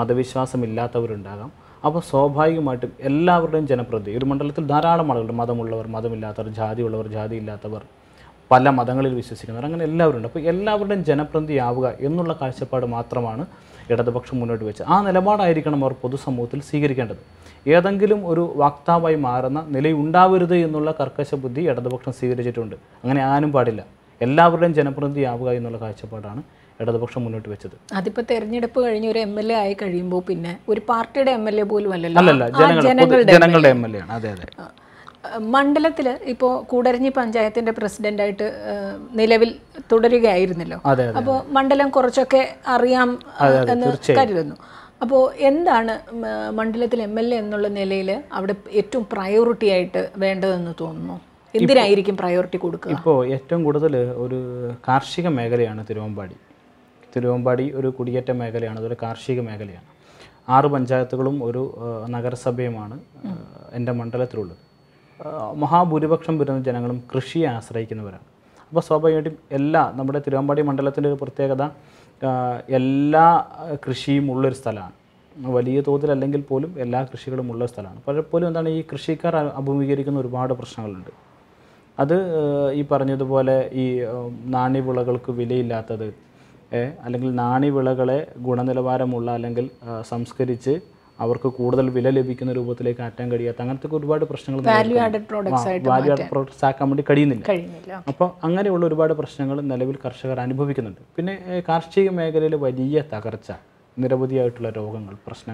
മതവിശ്വാസമില്ലാത്തവരുണ്ടാകാം അപ്പോൾ സ്വാഭാവികമായിട്ടും എല്ലാവരുടെയും ജനപ്രതി ഒരു മണ്ഡലത്തിൽ ധാരാളം ആളുകളുണ്ട് മതമുള്ളവർ മതമില്ലാത്തവർ ജാതിയുള്ളവർ ജാതിയില്ലാത്തവർ പല മതങ്ങളിൽ വിശ്വസിക്കുന്നവർ അങ്ങനെ എല്ലാവരുണ്ട് അപ്പോൾ എല്ലാവരുടെയും ജനപ്രതിയാവുക എന്നുള്ള കാഴ്ചപ്പാട് മാത്രമാണ് ഇടതുപക്ഷം മുന്നോട്ട് വെച്ചത് ആ നിലപാടായിരിക്കണം അവർ പൊതുസമൂഹത്തിൽ സ്വീകരിക്കേണ്ടത് ഏതെങ്കിലും ഒരു വക്താവായി മാറുന്ന നിലയുണ്ടാവരുത് എന്നുള്ള കർക്കശ ബുദ്ധി ഇടതുപക്ഷം സ്വീകരിച്ചിട്ടുണ്ട് അങ്ങനെ ആനും പാടില്ല എല്ലാവരുടെയും ജനപ്രതിയാവുക എന്നുള്ള കാഴ്ചപ്പാടാണ് ഇടതുപക്ഷം മുന്നോട്ട് വെച്ചത് അതിപ്പോൾ തെരഞ്ഞെടുപ്പ് കഴിഞ്ഞ് ഒരു എം എൽ എ ആയി കഴിയുമ്പോൾ പിന്നെ ഒരു പാർട്ടിയുടെ എം എൽ എ പോലും അല്ലല്ലോ അല്ലല്ല ആ ജനങ്ങൾ ജനങ്ങളുടെ ജനങ്ങളുടെ എം എൽ എ ആണ് അതെ അതെ മണ്ഡലത്തിൽ ഇപ്പോൾ കൂടരഞ്ഞി പഞ്ചായത്തിൻ്റെ പ്രസിഡൻ്റായിട്ട് നിലവിൽ തുടരുകയായിരുന്നല്ലോ അതെ അതെ അപ്പോൾ മണ്ഡലം കുറച്ചൊക്കെ അറിയാം ആ, എന്ന് കരുതുന്നു അപ്പോൾ എന്താണ് മ, മണ്ഡലത്തിൽ എം എൽ എ എന്നുള്ള നിലയിൽ അവിടെ ഏറ്റവും പ്രയോറിറ്റി ആയിട്ട് വേണ്ടതെന്ന് തോന്നുന്നു എന്തിനായിരിക്കും പ്രയോറിറ്റി കൊടുക്കുക ഇപ്പോൾ ഏറ്റവും കൂടുതൽ ഒരു കാർഷിക മേഖലയാണ് തിരുവമ്പാടി തിരുവമ്പാടി ഒരു കുടിയേറ്റ മേഖലയാണ് അതൊരു കാർഷിക മേഖലയാണ് ആറ് പഞ്ചായത്തുകളും ഒരു ആ, നഗരസഭയുമാണ് ആ, എൻ്റെ മണ്ഡലത്തിലുള്ളത് ആ, മഹാഭൂരിപക്ഷം വരുന്ന ജനങ്ങളും കൃഷിയെ ആശ്രയിക്കുന്നവരാണ് അപ്പോൾ സ്വാഭാവികമായിട്ടും എല്ലാ നമ്മുടെ തിരുവമ്പാടി മണ്ഡലത്തിൻ്റെ ഒരു പ്രത്യേകത ആ, എല്ലാ ആ, കൃഷിയും ഉള്ളൊരു സ്ഥലമാണ് വലിയ തോതിലല്ലെങ്കിൽ പോലും എല്ലാ കൃഷികളും ഉള്ള സ്ഥലമാണ് പലപ്പോഴും എന്താണ് ഈ കൃഷിക്കാർ അ- അഭിമുഖീകരിക്കുന്ന ഒരുപാട് പ്രശ്നങ്ങളുണ്ട് അത് ഏഹ്, ഈ പറഞ്ഞതുപോലെ ഈ ഏഹ്, നാണ്യവിളകൾക്ക് വിലയില്ലാത്തത് ഏ, അല്ലെങ്കിൽ നാണ്യവിളകളെ ഗുണനിലവാരമുള്ള അല്ലെങ്കിൽ ആ, സംസ്കരിച്ച് അവർക്ക് കൂടുതൽ വില ലഭിക്കുന്ന രൂപത്തിലേക്ക് ആറ്റാൻ കഴിയാത്ത അങ്ങനത്തെ ഒരുപാട് പ്രശ്നങ്ങൾ വാല്യൂ ആഡഡ് പ്രോഡക്ട്സ് ആയിട്ട് വാല്യൂ ആഡ് പ്രോഡക്ട്സ് ആക്കാൻ വേണ്ടി കഴിയുന്നില്ല കഴിയുന്നില്ല അപ്പോൾ അങ്ങനെയുള്ള ഒരുപാട് പ്രശ്നങ്ങൾ നിലവിൽ കർഷകർ അനുഭവിക്കുന്നുണ്ട് പിന്നെ ഏഹ്, കാർഷിക മേഖലയിൽ വലിയ തകർച്ച നിരവധിയായിട്ടുള്ള രോഗങ്ങൾ പ്രശ്നങ്ങൾ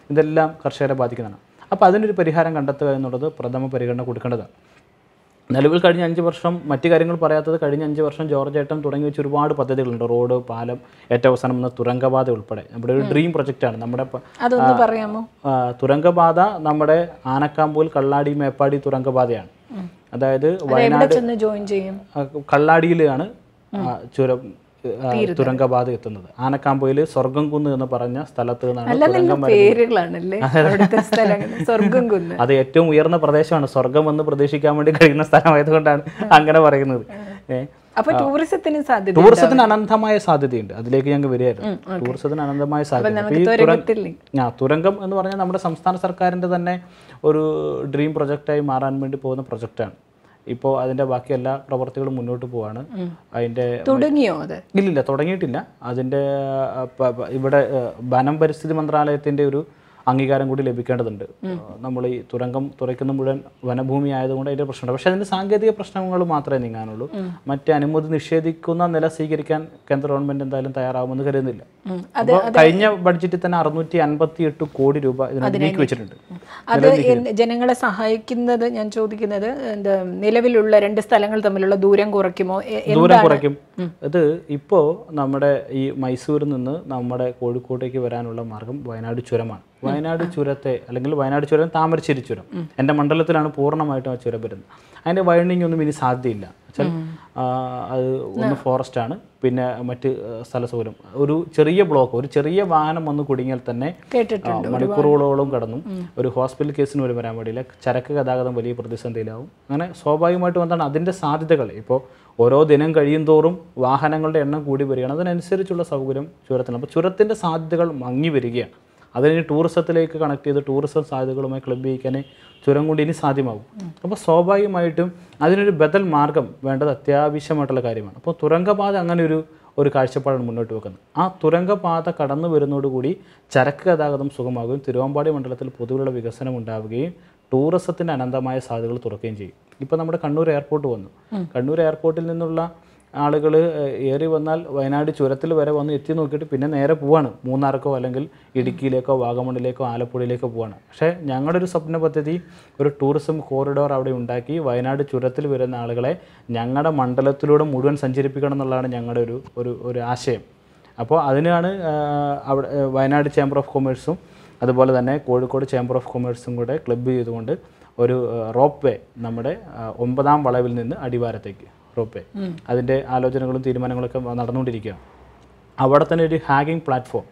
ഇതെല്ലാം കർഷകരെ ബാധിക്കുന്നതാണ് അപ്പോൾ അതിനൊരു പരിഹാരം കണ്ടെത്തുക എന്നുള്ളത് പ്രഥമ പരിഗണന കൊടുക്കേണ്ടതാണ് നിലവിൽ കഴിഞ്ഞ അഞ്ച് വർഷം മറ്റു കാര്യങ്ങൾ പറയാത്തത് കഴിഞ്ഞ അഞ്ച് വർഷം ജോർജ് ഏട്ടൻ തുടങ്ങി വെച്ച ഒരുപാട് പദ്ധതികളുണ്ട് റോഡ് പാലം ഏറ്റവും അവസാനം വന്ന തുരങ്കപാത ഉൾപ്പെടെ നമ്മുടെ ഒരു ഡ്രീം പ്രൊജക്റ്റാണ് നമ്മുടെ പ- അതൊന്ന് പറയാമോ ആ, തുരങ്കപാത നമ്മുടെ ആനക്കാമ്പൂൽ കള്ളാടി മേപ്പാടി തുരങ്കപാതയാണ് അതായത് എവിടെ ചെന്ന് ജോയിൻ ചെയ്യും ആ, കള്ളാടിയിലാണ് ആ, ചുരം ആ, തുരങ്കപാത എത്തുന്നത് ആനക്കാമ്പയിൽ സ്വർഗം കുന്ന് എന്ന് പറഞ്ഞ സ്ഥലത്ത് നിന്നാണ് നല്ല നല്ല പേരുകളാണല്ലേ അവിടുത്തെ സ്ഥലങ്ങൾ സ്വർഗം കുന്ന് അത് ഏറ്റവും ഉയർന്ന പ്രദേശമാണ് സ്വർഗം എന്ന് പ്രതീക്ഷിക്കാൻ വേണ്ടി കഴിയുന്ന സ്ഥലമായതുകൊണ്ടാണ് അങ്ങനെ പറയുന്നത് ഏ. അപ്പൊ ടൂറിസത്തിന് സാധ്യത ടൂറിസത്തിന് അനന്തമായ സാധ്യതയുണ്ട് അതിലേക്ക് ഞങ്ങൾ വരികയായിരുന്നു ടൂറിസത്തിന് അനന്തമായ സാധ്യത നമുക്ക് ഈ തുര- തുരങ്കത്തിൽ ആ തുരങ്കം എന്ന് പറഞ്ഞാൽ നമ്മുടെ സംസ്ഥാന സർക്കാരിൻ്റെ തന്നെ ഒരു ഡ്രീം പ്രൊജക്റ്റായി മാറാൻ വേണ്ടി പോകുന്ന പ്രൊജക്റ്റാണ് ഇപ്പോൾ അതിൻ്റെ ബാക്കി എല്ലാ പ്രവർത്തികളും മുന്നോട്ട് പോവാണ് അതിൻ്റെ തുടങ്ങിയോ അത് ഇല്ലില്ല തുടങ്ങിയിട്ടില്ല അതിൻ്റെ ആ, പ- പ- ഇവിടെ ആ, വനം പരിസ്ഥിതി മന്ത്രാലയത്തിൻ്റെ ഒരു അംഗീകാരം കൂടി ലഭിക്കേണ്ടതുണ്ട് നമ്മൾ ഈ തുരങ്കം തുറയ്ക്കുന്ന മുഴുവൻ വനഭൂമി ആയതുകൊണ്ട് അതിൻ്റെ പ്രശ്നമുണ്ട് പക്ഷേ അതിൻ്റെ സാങ്കേതിക പ്രശ്നങ്ങൾ മാത്രമേ നീങ്ങാനുള്ളൂ മറ്റ് അനുമതി നിഷേധിക്കുന്ന നില സ്വീകരിക്കാൻ കേന്ദ്ര ഗവൺമെൻറ് എന്തായാലും തയ്യാറാവുമെന്ന് കരുതുന്നില്ല ഉം. അപ്പോൾ കഴിഞ്ഞ ബഡ്ജറ്റിൽ തന്നെ അറുന്നൂറ്റി അൻപത്തി എട്ട് കോടി രൂപ ഇതിന് നീക്കി വെച്ചിട്ടുണ്ട് അത് എൻ- ജനങ്ങളെ സഹായിക്കുന്നത് ഞാൻ ചോദിക്കുന്നത് എന്താ നിലവിലുള്ള രണ്ട് സ്ഥലങ്ങൾ തമ്മിലുള്ള ദൂരം കുറയ്ക്കുമോ എ- എ- ദൂരം കുറയ്ക്കും ഇത് ഇപ്പോൾ നമ്മുടെ ഈ മൈസൂരിൽ നിന്ന് നമ്മുടെ കോഴിക്കോട്ടേക്ക് വരാനുള്ള മാർഗം വയനാട് ചുരമാണ് വയനാട് ചുരത്തെ അല്ലെങ്കിൽ വയനാട് ചുരം താമരശ്ശേരി ചുരം എൻ്റെ മണ്ഡലത്തിലാണ് പൂർണ്ണമായിട്ടും ആ ചുരം വരുന്നത് അതിൻ്റെ വൈൻഡിങ് ഒന്നും ഇനി സാധ്യതയില്ല വെച്ചാൽ ആ, അത് ഒന്ന് ഫോറസ്റ്റ് ആണ് പിന്നെ മറ്റ് സ്ഥല സൗകര്യം ഒരു ചെറിയ ബ്ലോക്ക് ഒരു ചെറിയ വാഹനം വന്ന് കുടുങ്ങിയാൽ തന്നെ കേട്ടിട്ടുണ്ട് ആ, മണിക്കൂറുകളോളം കടന്നു ഒരു ഹോസ്പിറ്റൽ കേസിന് പോലും വരാൻ പാടില്ല ചരക്ക് ഗതാഗതം വലിയ പ്രതിസന്ധിയിലാവും അങ്ങനെ സ്വാഭാവികമായിട്ടും എന്താണ് അതിൻ്റെ സാധ്യതകൾ ഇപ്പോൾ ഓരോ ദിനം കഴിയും തോറും വാഹനങ്ങളുടെ എണ്ണം കൂടി വരികയാണ് അതിനനുസരിച്ചുള്ള സൗകര്യം ചുരത്തിന് അപ്പോൾ ചുരത്തിൻ്റെ സാധ്യതകൾ മങ്ങി വരികയാണ് അതിന് ടൂറിസത്തിലേക്ക് കണക്ട് ചെയ്ത് ടൂറിസം സാധ്യതകളുമായി ക്ലബ് ചെയ്യിക്കാനേ ചുരം കൊണ്ട് ഇനി സാധ്യമാകും അപ്പോൾ സ്വാഭാവികമായിട്ടും അതിനൊരു ബദൽ മാർഗം വേണ്ടത് അത്യാവശ്യമായിട്ടുള്ള കാര്യമാണ് അപ്പോൾ തുരങ്കപാത അങ്ങനെ ഒരു ഒരു കാഴ്ചപ്പാടാണ് മുന്നോട്ട് വെക്കുന്നത് ആ തുരങ്കപാത കടന്നു വരുന്നതോടുകൂടി ചരക്ക് ഗതാഗതം സുഗമാകുകയും തിരുവമ്പാടി മണ്ഡലത്തിൽ പൊതുവിലുള്ള വികസനം ഉണ്ടാവുകയും ടൂറിസത്തിൻ്റെ അനന്തമായ സാധ്യതകൾ തുറക്കുകയും ചെയ്യും ഇപ്പോൾ നമ്മുടെ കണ്ണൂർ എയർപോർട്ട് വന്നു കണ്ണൂർ എയർപോർട്ടിൽ നിന്നുള്ള ആളുകൾ ഏറി വന്നാൽ വയനാട് ചുരത്തിൽ വരെ വന്ന് എത്തി നോക്കിയിട്ട് പിന്നെ നേരെ പോവാണ് മൂന്നാർക്കോ അല്ലെങ്കിൽ ഇടുക്കിയിലേക്കോ വാഗമണിലേക്കോ ആലപ്പുഴയിലേക്കോ പോവാണ് പക്ഷേ ഞങ്ങളുടെ ഒരു സ്വപ്ന പദ്ധതി ഒരു ടൂറിസം കോറിഡോർ അവിടെ ഉണ്ടാക്കി വയനാട് ചുരത്തിൽ വരുന്ന ആളുകളെ ഞങ്ങളുടെ മണ്ഡലത്തിലൂടെ മുഴുവൻ സഞ്ചരിപ്പിക്കണം എന്നുള്ളതാണ് ഞങ്ങളുടെ ഒരു ഒരു ഒരു ആശയം അപ്പോൾ അതിനാണ് ആ, അവിടെ ആ, വയനാട് ചേംബർ ഓഫ് കൊമേഴ്സും അതുപോലെ തന്നെ കോഴിക്കോട് ചേംബർ ഓഫ് കൊമേഴ്സും കൂടെ ക്ലബ്ബ് ചെയ്തുകൊണ്ട് ഒരു റോപ്പ് വേ നമ്മുടെ ആ, ഒമ്പതാം വളവിൽ നിന്ന് അടിവാരത്തേക്ക് റോപ്പ് വേ അതിൻ്റെ ആലോചനകളും തീരുമാനങ്ങളൊക്കെ നടന്നുകൊണ്ടിരിക്കുകയാണ് അവിടെ തന്നെ ഒരു ഹാഗിങ് പ്ലാറ്റ്ഫോം